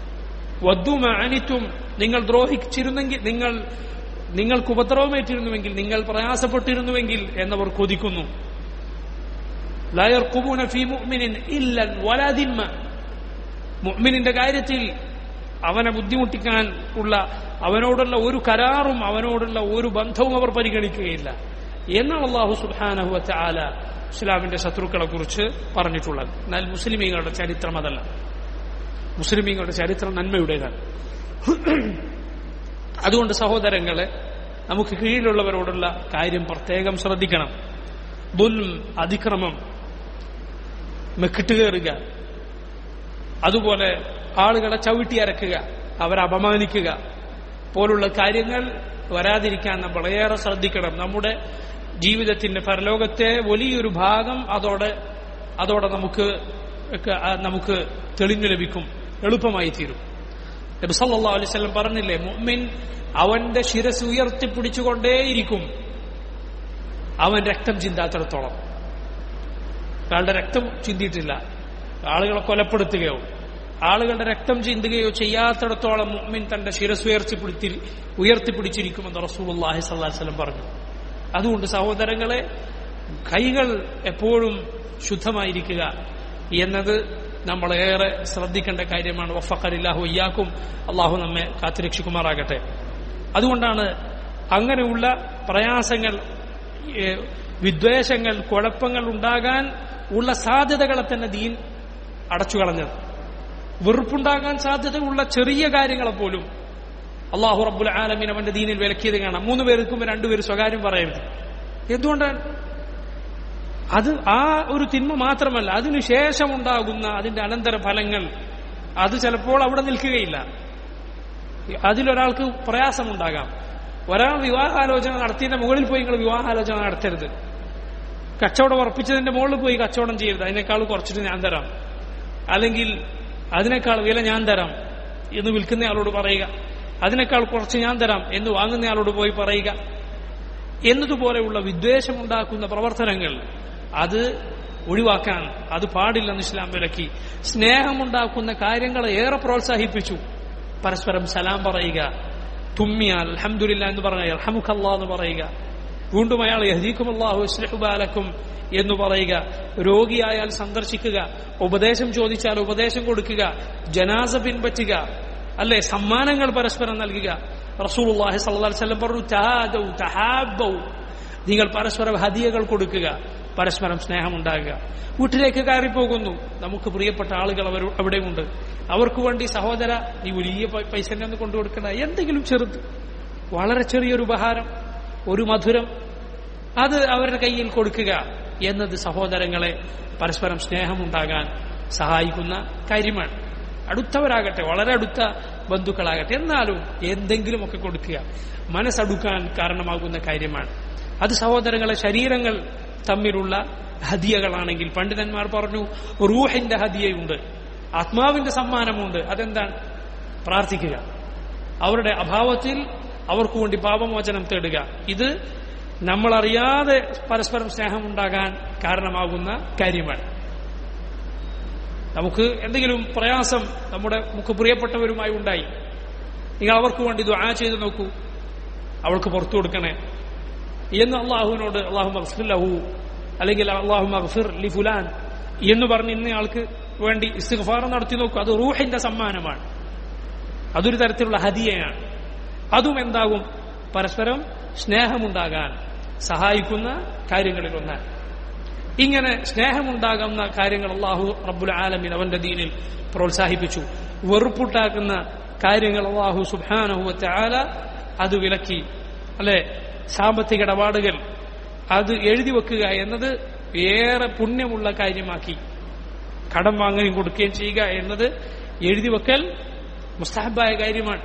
വദ്ദുമ അനിത്തും നിങ്ങൾ ദ്രോഹിച്ചിരുന്നെങ്കിൽ നിങ്ങൾ നിങ്ങൾക്ക് ഉപദ്രവമേറ്റിരുന്നുവെങ്കിൽ നിങ്ങൾ പ്രയാസപ്പെട്ടിരുന്നുവെങ്കിൽ എന്നവർ കൊതിക്കുന്നു ലയർക്കുബൂന ഫി മുഅ്മിനിൻ ഇല്ലൻ വലാ ദിമ്മ മുഅ്മിനിന്റെ കാര്യത്തിൽ അവനെ ബുദ്ധിമുട്ടിക്കാൻ ഉള്ള അവനോടുള്ള ഒരു കരാറും അവനോടുള്ള ഒരു ബന്ധവും അവർ പരിഗണിക്കുകയില്ല എന്നാണ് അള്ളാഹു സുബാനഹു ആല ഇസ്ലാമിന്റെ ശത്രുക്കളെ കുറിച്ച് പറഞ്ഞിട്ടുള്ളത് എന്നാൽ മുസ്ലിമീങ്ങളുടെ ചരിത്രം അതല്ല മുസ്ലിമീങ്ങളുടെ ചരിത്രം നന്മയുടേതാണ് അതുകൊണ്ട് സഹോദരങ്ങളെ നമുക്ക് കീഴിലുള്ളവരോടുള്ള കാര്യം പ്രത്യേകം ശ്രദ്ധിക്കണം ദുൽം അതിക്രമം മെക്കിട്ടുകയറുക അതുപോലെ ആളുകളെ ചവിട്ടി അരക്കുക അവരെ അപമാനിക്കുക പോലുള്ള കാര്യങ്ങൾ വരാതിരിക്കാൻ നമ്മൾ വളരെയേറെ ശ്രദ്ധിക്കണം നമ്മുടെ ജീവിതത്തിന്റെ പരലോകത്തെ വലിയൊരു ഭാഗം അതോടെ അതോടെ നമുക്ക് നമുക്ക് തെളിഞ്ഞു ലഭിക്കും എളുപ്പമായി തീരും നബി സല്ലല്ലാഹു അലൈഹി വസല്ലം പറഞ്ഞില്ലേ മുഅ്മിൻ അവന്റെ ശിരസ് ഉയർത്തിപ്പിടിച്ചുകൊണ്ടേയിരിക്കും അവൻ രക്തം ചിന്താത്തിടത്തോളം ഒരാളുടെ രക്തം ചിന്തിയിട്ടില്ല ആളുകളെ കൊലപ്പെടുത്തുകയോ ആളുകളുടെ രക്തം ചിന്തുകയോ ചെയ്യാത്തിടത്തോളം മുഅ്മിൻ തന്റെ ശിരസ് ഉയർത്തിപ്പിടിത്തി ഉയർത്തിപ്പിടിച്ചിരിക്കുമെന്ന് റസൂലുള്ളാഹി സ്വല്ലല്ലാഹി അലൈഹി വസല്ലം പറഞ്ഞു അതുകൊണ്ട് സഹോദരങ്ങളെ കൈകൾ എപ്പോഴും ശുദ്ധമായിരിക്കുക എന്നത് നമ്മൾ ഏറെ ശ്രദ്ധിക്കേണ്ട കാര്യമാണ് വഫഖലില്ലാഹു അയ്യാക്കും അള്ളാഹു നമ്മെ കാത്തുരക്ഷിക്കുമാറാകട്ടെ അതുകൊണ്ടാണ് അങ്ങനെയുള്ള പ്രയാസങ്ങൾ ഏഹ്, വിദ്വേഷങ്ങൾ കുഴപ്പങ്ങൾ ഉണ്ടാകാൻ ഉള്ള സാധ്യതകളെ തന്നെ ദീൻ അടച്ചു കളഞ്ഞത് വെറുപ്പുണ്ടാകാൻ സാധ്യതയുള്ള ചെറിയ കാര്യങ്ങളെ പോലും അള്ളാഹു റബ്ബുൽ ആലമീൻ അവന്റെ ദീനിൽ വിലക്കിയത് കാണാം മൂന്ന് പേർക്കും രണ്ടുപേര് സ്വകാര്യം പറയരുത് എന്തുകൊണ്ടാണ് അത് ആ ഒരു തിന്മ മാത്രമല്ല അതിനുശേഷം ഉണ്ടാകുന്ന അതിന്റെ അനന്തര ഫലങ്ങൾ അത് ചിലപ്പോൾ അവിടെ നിൽക്കുകയില്ല അതിലൊരാൾക്ക് പ്രയാസമുണ്ടാകാം ഒരാൾ വിവാഹാലോചന നടത്തിയതിന്റെ മുകളിൽ പോയി നിങ്ങൾ വിവാഹാലോചന നടത്തരുത് കച്ചവടം ഉറപ്പിച്ചതിന്റെ മുകളിൽ പോയി കച്ചവടം ചെയ്യരുത് അതിനേക്കാൾ കുറച്ചിട്ട് ഞാൻ തരാം അല്ലെങ്കിൽ അതിനേക്കാൾ വില ഞാൻ തരാം എന്ന് വിൽക്കുന്നയാളോട് പറയുക അതിനേക്കാൾ കുറച്ച് ഞാൻ തരാം എന്ന് വാങ്ങുന്നയാളോട് പോയി പറയുക എന്നതുപോലെയുള്ള വിദ്വേഷമുണ്ടാക്കുന്ന പ്രവർത്തനങ്ങൾ അത് ഒഴിവാക്കാൻ അത് പാടില്ലെന്ന് ഇസ്ലാം വിലക്കി സ്നേഹമുണ്ടാക്കുന്ന കാര്യങ്ങളെ ഏറെ പ്രോത്സാഹിപ്പിച്ചു പരസ്പരം സലാം പറയുക തുമ്മിയാൽ അൽഹംദുലില്ല എന്ന് പറഞ്ഞാൽ അൽഹമുഖല്ലാ എന്ന് പറയുക വീണ്ടും അയാൾ യഹദീക്കും അള്ളാഹു ഇസ്ലഹുബാലക്കും എന്ന് പറയുക രോഗിയായാൽ സന്ദർശിക്കുക ഉപദേശം ചോദിച്ചാൽ ഉപദേശം കൊടുക്കുക ജനാസ പിൻപറ്റുക അല്ലെ സമ്മാനങ്ങൾ പരസ്പരം നൽകുക റസൂലുള്ളാഹി സ്വല്ലല്ലാഹി അലൈഹി വസല്ലം പറഞ്ഞു തഹാദൗ തഹാബൗ നിങ്ങൾ പരസ്പരം ഹദിയകൾ കൊടുക്കുക പരസ്പരം സ്നേഹമുണ്ടാകുക വീട്ടിലേക്ക് കയറിപ്പോകുന്നു നമുക്ക് പ്രിയപ്പെട്ട ആളുകൾ അവർ അവിടെയുണ്ട് അവർക്ക് വേണ്ടി സഹോദര നീ വലിയ പൈ- പൈസ തന്നെ ഒന്ന് കൊണ്ടുകൊടുക്കണ്ട എന്തെങ്കിലും ചെറുത് വളരെ ചെറിയൊരു ഉപഹാരം ഒരു മധുരം അത് അവരുടെ കയ്യിൽ കൊടുക്കുക എന്നത് സഹോദരങ്ങളെ പരസ്പരം സ്നേഹമുണ്ടാകാൻ സഹായിക്കുന്ന കാര്യമാണ് അടുത്തവരാകട്ടെ വളരെ അടുത്ത ബന്ധുക്കളാകട്ടെ എന്നാലും എന്തെങ്കിലുമൊക്കെ കൊടുക്കുക മനസ്സടുക്കാൻ കാരണമാകുന്ന കാര്യമാണ് അത് സഹോദരങ്ങളെ ശരീരങ്ങൾ തമ്മിലുള്ള ഹദിയകളാണെങ്കിൽ പണ്ഡിതന്മാർ പറഞ്ഞു റൂഹിന്റെ ഹദിയയുണ്ട് ആത്മാവിന്റെ സമ്മാനമുണ്ട് അതെന്താണ് പ്രാർത്ഥിക്കുക അവരുടെ അഭാവത്തിൽ അവർക്ക് വേണ്ടി പാപമോചനം തേടുക ഇത് നമ്മൾ അറിയാതെ പരസ്പരം സ്നേഹമുണ്ടാകാൻ കാരണമാകുന്ന കാര്യമാണ് നമുക്ക് എന്തെങ്കിലും പ്രയാസം നമ്മുടെ നമുക്ക് പ്രിയപ്പെട്ടവരുമായി ഉണ്ടായി നിങ്ങൾ അവർക്ക് വേണ്ടി ദുആ ചെയ്ത് നോക്കൂ അവൾക്ക് പുറത്തു കൊടുക്കണേ എന്ന് അള്ളാഹുവിനോട് അള്ളാഹു മഗ്ഫിർലഹു അല്ലെങ്കിൽ അള്ളാഹു മഗ്ഫിർ ലി ഫുലാൻ എന്ന് പറഞ്ഞ് ഇന്നയാൾക്ക് വേണ്ടി ഇസ്തിഗ്ഫാർ നടത്തി നോക്കൂ അത് റൂഹിന്റെ സമ്മാനമാണ് അതൊരു തരത്തിലുള്ള ഹദിയയാണ് അതും എന്താകും പരസ്പരം സ്നേഹമുണ്ടാകാൻ സഹായിക്കുന്ന കാര്യങ്ങളിൽ ഒന്നാണ് ഇങ്ങനെ സ്നേഹമുണ്ടാകുന്ന കാര്യങ്ങൾ അള്ളാഹു റബ്ബുൽ ആലമീൻ അവന്റെ ദീനിൽ പ്രോത്സാഹിപ്പിച്ചു വെറുപ്പുണ്ടാക്കുന്ന കാര്യങ്ങൾ അള്ളാഹു സുബാനഹുവറ്റ ആല അത് വിലക്കി അല്ലെ സാമ്പത്തിക ഇടപാടുകൾ അത് എഴുതി വെക്കുക എന്നത് ഏറെ പുണ്യമുള്ള കാര്യമാക്കി കടം വാങ്ങുകയും കൊടുക്കുകയും ചെയ്യുക എന്നത് എഴുതി വെക്കൽ മുസ്താഹബായ കാര്യമാണ്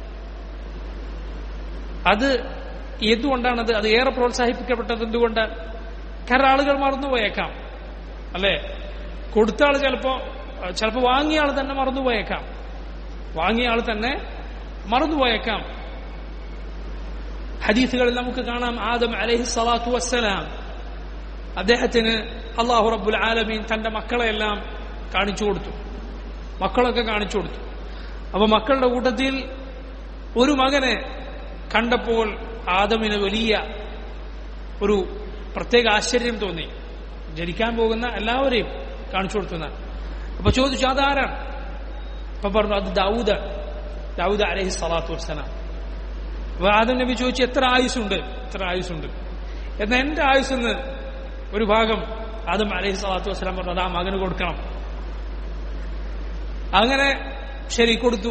അത് എന്തുകൊണ്ടാണത് അത് ഏറെ പ്രോത്സാഹിപ്പിക്കപ്പെട്ടത് എന്തുകൊണ്ടാണ് കാരണം ആളുകൾ മറന്നുപോയേക്കാം അല്ലെ കൊടുത്ത ആൾ ചിലപ്പോ ചിലപ്പോ വാങ്ങിയ ആൾ തന്നെ മറന്നുപോയേക്കാം വാങ്ങിയ ആൾ തന്നെ മറന്നുപോയേക്കാം ഹദീസുകളിൽ നമുക്ക് കാണാം ആദം അലഹി സ്വലാത്തു വസ്സലാം അദ്ദേഹത്തിന് അള്ളാഹു റബ്ബുൽ ആലമീൻ തന്റെ മക്കളെല്ലാം കാണിച്ചു കൊടുത്തു മക്കളൊക്കെ കാണിച്ചു കൊടുത്തു അപ്പൊ മക്കളുടെ കൂട്ടത്തിൽ ഒരു മകനെ കണ്ടപ്പോൾ ആദമിന് വലിയ ഒരു പ്രത്യേക ആശ്ചര്യം തോന്നി ജനിക്കാൻ പോകുന്ന എല്ലാവരെയും കാണിച്ചു കൊടുത്തുന്നാണ് അപ്പൊ ചോദിച്ചു അതാരാണ് അപ്പൊ പറഞ്ഞു അത് ദാവൂദ് ദാവൂദ് അലഹി സ്വലാത്തു വസ്സലാം അപ്പൊ ആദം നബി ചോദിച്ചു എത്ര ആയുസ്സുണ്ട് എത്ര ആയുസ്സുണ്ട് എന്നാൽ എന്റെ ആയുസ്സെന്ന് ഒരു ഭാഗം ആദം അലഹി സ്വലാത്തു വസ്സലാം പറഞ്ഞു അത് ആ മകന് കൊടുക്കണം അങ്ങനെ ശരി കൊടുത്തു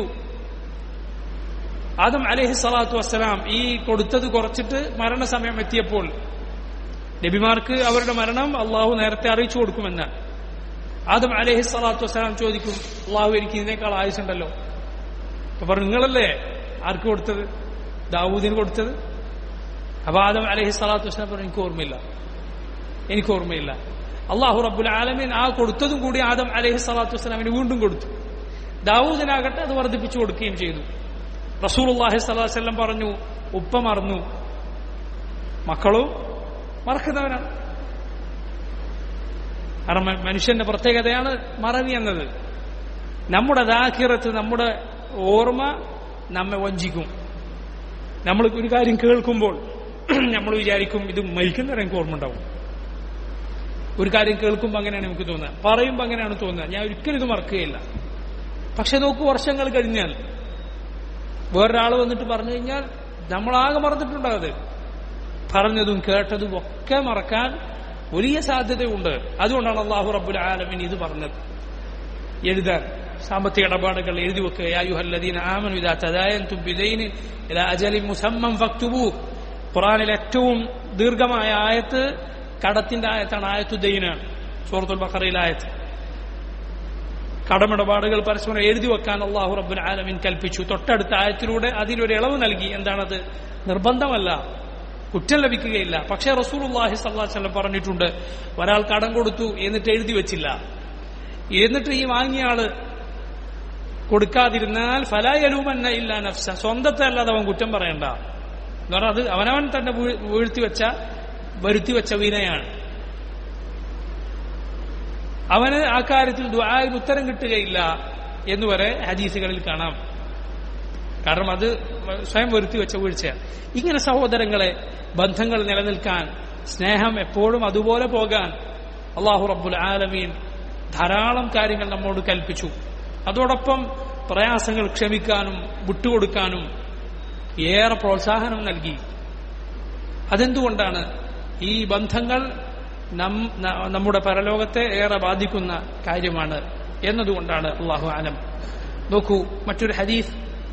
ആദം അലഹി സ്വലാത്തു വസ്സലാം ഈ കൊടുത്തത് കുറച്ചിട്ട് മരണസമയം എത്തിയപ്പോൾ നബിമാർക്ക് അവരുടെ മരണം അള്ളാഹു നേരത്തെ അറിയിച്ചു കൊടുക്കുമെന്ന് ആദം അലഹി സ്വലാത്തു വസ്സലാം ചോദിക്കും അള്ളാഹു എനിക്ക് ഇതിനേക്കാൾ ആയുസുണ്ടല്ലോ അപ്പൊ പറഞ്ഞു നിങ്ങളല്ലേ ആർക്ക് കൊടുത്തത് ദാവൂദിന് കൊടുത്തത് അപ്പൊ ആദം അലഹി സ്വലാത്തു വസ്സലാം പറഞ്ഞു എനിക്ക് ഓർമ്മയില്ല എനിക്ക് ഓർമ്മയില്ല അള്ളാഹു റബ്ബുൽ ആലമീൻ ആ കൊടുത്തതും കൂടി ആദം അലഹി സ്വലാത്തു വസ്സലാമിന് വീണ്ടും കൊടുത്തു ദാവൂദിനാകട്ടെ അത് വർദ്ധിപ്പിച്ചു കൊടുക്കുകയും ചെയ്തു റസൂൽ അള്ളാഹി സ്വലാസ്ലം പറഞ്ഞു ഉപ്പ മറന്നു മക്കളും മറക്കുന്നവനാണ് കാരണം മനുഷ്യന്റെ പ്രത്യേകതയാണ് മറവി എന്നത് നമ്മുടെ ദാഖിറത്ത് നമ്മുടെ ഓർമ്മ നമ്മെ വഞ്ചിക്കും നമ്മൾ ഒരു കാര്യം കേൾക്കുമ്പോൾ നമ്മൾ വിചാരിക്കും ഇത് മരിക്കുന്നവരെ എനിക്ക് ഓർമ്മ ഉണ്ടാവും ഒരു കാര്യം കേൾക്കുമ്പോൾ അങ്ങനെയാണ് നമുക്ക് തോന്നുക പറയുമ്പോൾ അങ്ങനെയാണ് തോന്നുക ഞാൻ ഒരിക്കലും ഇത് മറക്കുകയില്ല പക്ഷെ നോക്കൂ വർഷങ്ങൾ കഴിഞ്ഞാൽ വേറൊരാൾ വന്നിട്ട് പറഞ്ഞു കഴിഞ്ഞാൽ നമ്മളാകെ മറന്നിട്ടുണ്ടാവും അത് പറഞ്ഞതും കേട്ടതും ഒക്കെ മറക്കാൻ വലിയ സാധ്യതയുണ്ട് അതുകൊണ്ടാണ് അള്ളാഹു റബ്ബുൽ ആലമിൻ ഇത് പറഞ്ഞത് എഴുതാൻ സാമ്പത്തിക ഇടപാടുകൾ എഴുതി വെക്കുക യാ അയ്യുഹല്ലദീന ആമനു ഇദാ തദായൻതും ബിദൈനിൻ ഇലാ അജലിൻ മുസമ്മൻ ഫക്തുബൂ ഖുർആനിലെ ഏറ്റവും ദീർഘമായ ആയത്ത് കടത്തിന്റെ ആയത്താണ് ആയത്തു ദൈനാണ് സൂറത്തുൽ ബഖറയിലെ ആയത്ത് കടമിടപാടുകൾ പരസ്പരം എഴുതി വെക്കാൻ അള്ളാഹു റബ്ബുൽ ആലമിൻ കൽപ്പിച്ചു തൊട്ടടുത്ത ആയത്തിലൂടെ അതിലൊരു ഇളവ് നൽകി എന്താണത് നിർബന്ധമല്ല കുറ്റം ലഭിക്കുകയില്ല പക്ഷേ റസൂലുള്ളാഹി സ്വല്ലല്ലാഹു അലൈഹി വസല്ലം പറഞ്ഞിട്ടുണ്ട് ഒരാൾ കടം കൊടുത്തു എന്നിട്ട് എഴുതി വെച്ചില്ല എന്നിട്ട് ഈ വാങ്ങിയ ആള് കൊടുക്കാതിരുന്നാൽ ഫലായലൂമന്ന ഇല്ല നഫ്സ സ്വന്തത്തെ അല്ലാതെ അവൻ കുറ്റം പറയണ്ട എന്ന് പറഞ്ഞാൽ അത് അവനവൻ തന്നെ വീ- വീഴ്ത്തി വെച്ച വരുത്തി വെച്ച വിനയാണ് അവന് ആ കാര്യത്തിൽ ദുആന് ഉത്തരം കിട്ടുകയില്ല എന്നുവരെ ഹദീസുകളിൽ കാണാം കാരണം അത് സ്വയം വരുത്തി വെച്ച വീഴ്ചയാണ് ഇങ്ങനെ സഹോദരങ്ങളെ ബന്ധങ്ങൾ നിലനിൽക്കാൻ സ്നേഹം എപ്പോഴും അതുപോലെ പോകാൻ അള്ളാഹു റബ്ബുൽ ആലമീൻ ധാരാളം കാര്യങ്ങൾ നമ്മോട് കൽപ്പിച്ചു അതോടൊപ്പം പ്രയാസങ്ങൾ ക്ഷമിക്കാനും വിട്ടുകൊടുക്കാനും ഏറെ പ്രോത്സാഹനം നൽകി അതെന്തുകൊണ്ടാണ് ഈ ബന്ധങ്ങൾ നം- ന- നമ്മുടെ പരലോകത്തെ ഏറെ ബാധിക്കുന്ന കാര്യമാണ് എന്നതുകൊണ്ടാണ് അള്ളാഹു ആലം നോക്കൂ മറ്റൊരു ഹദീസ്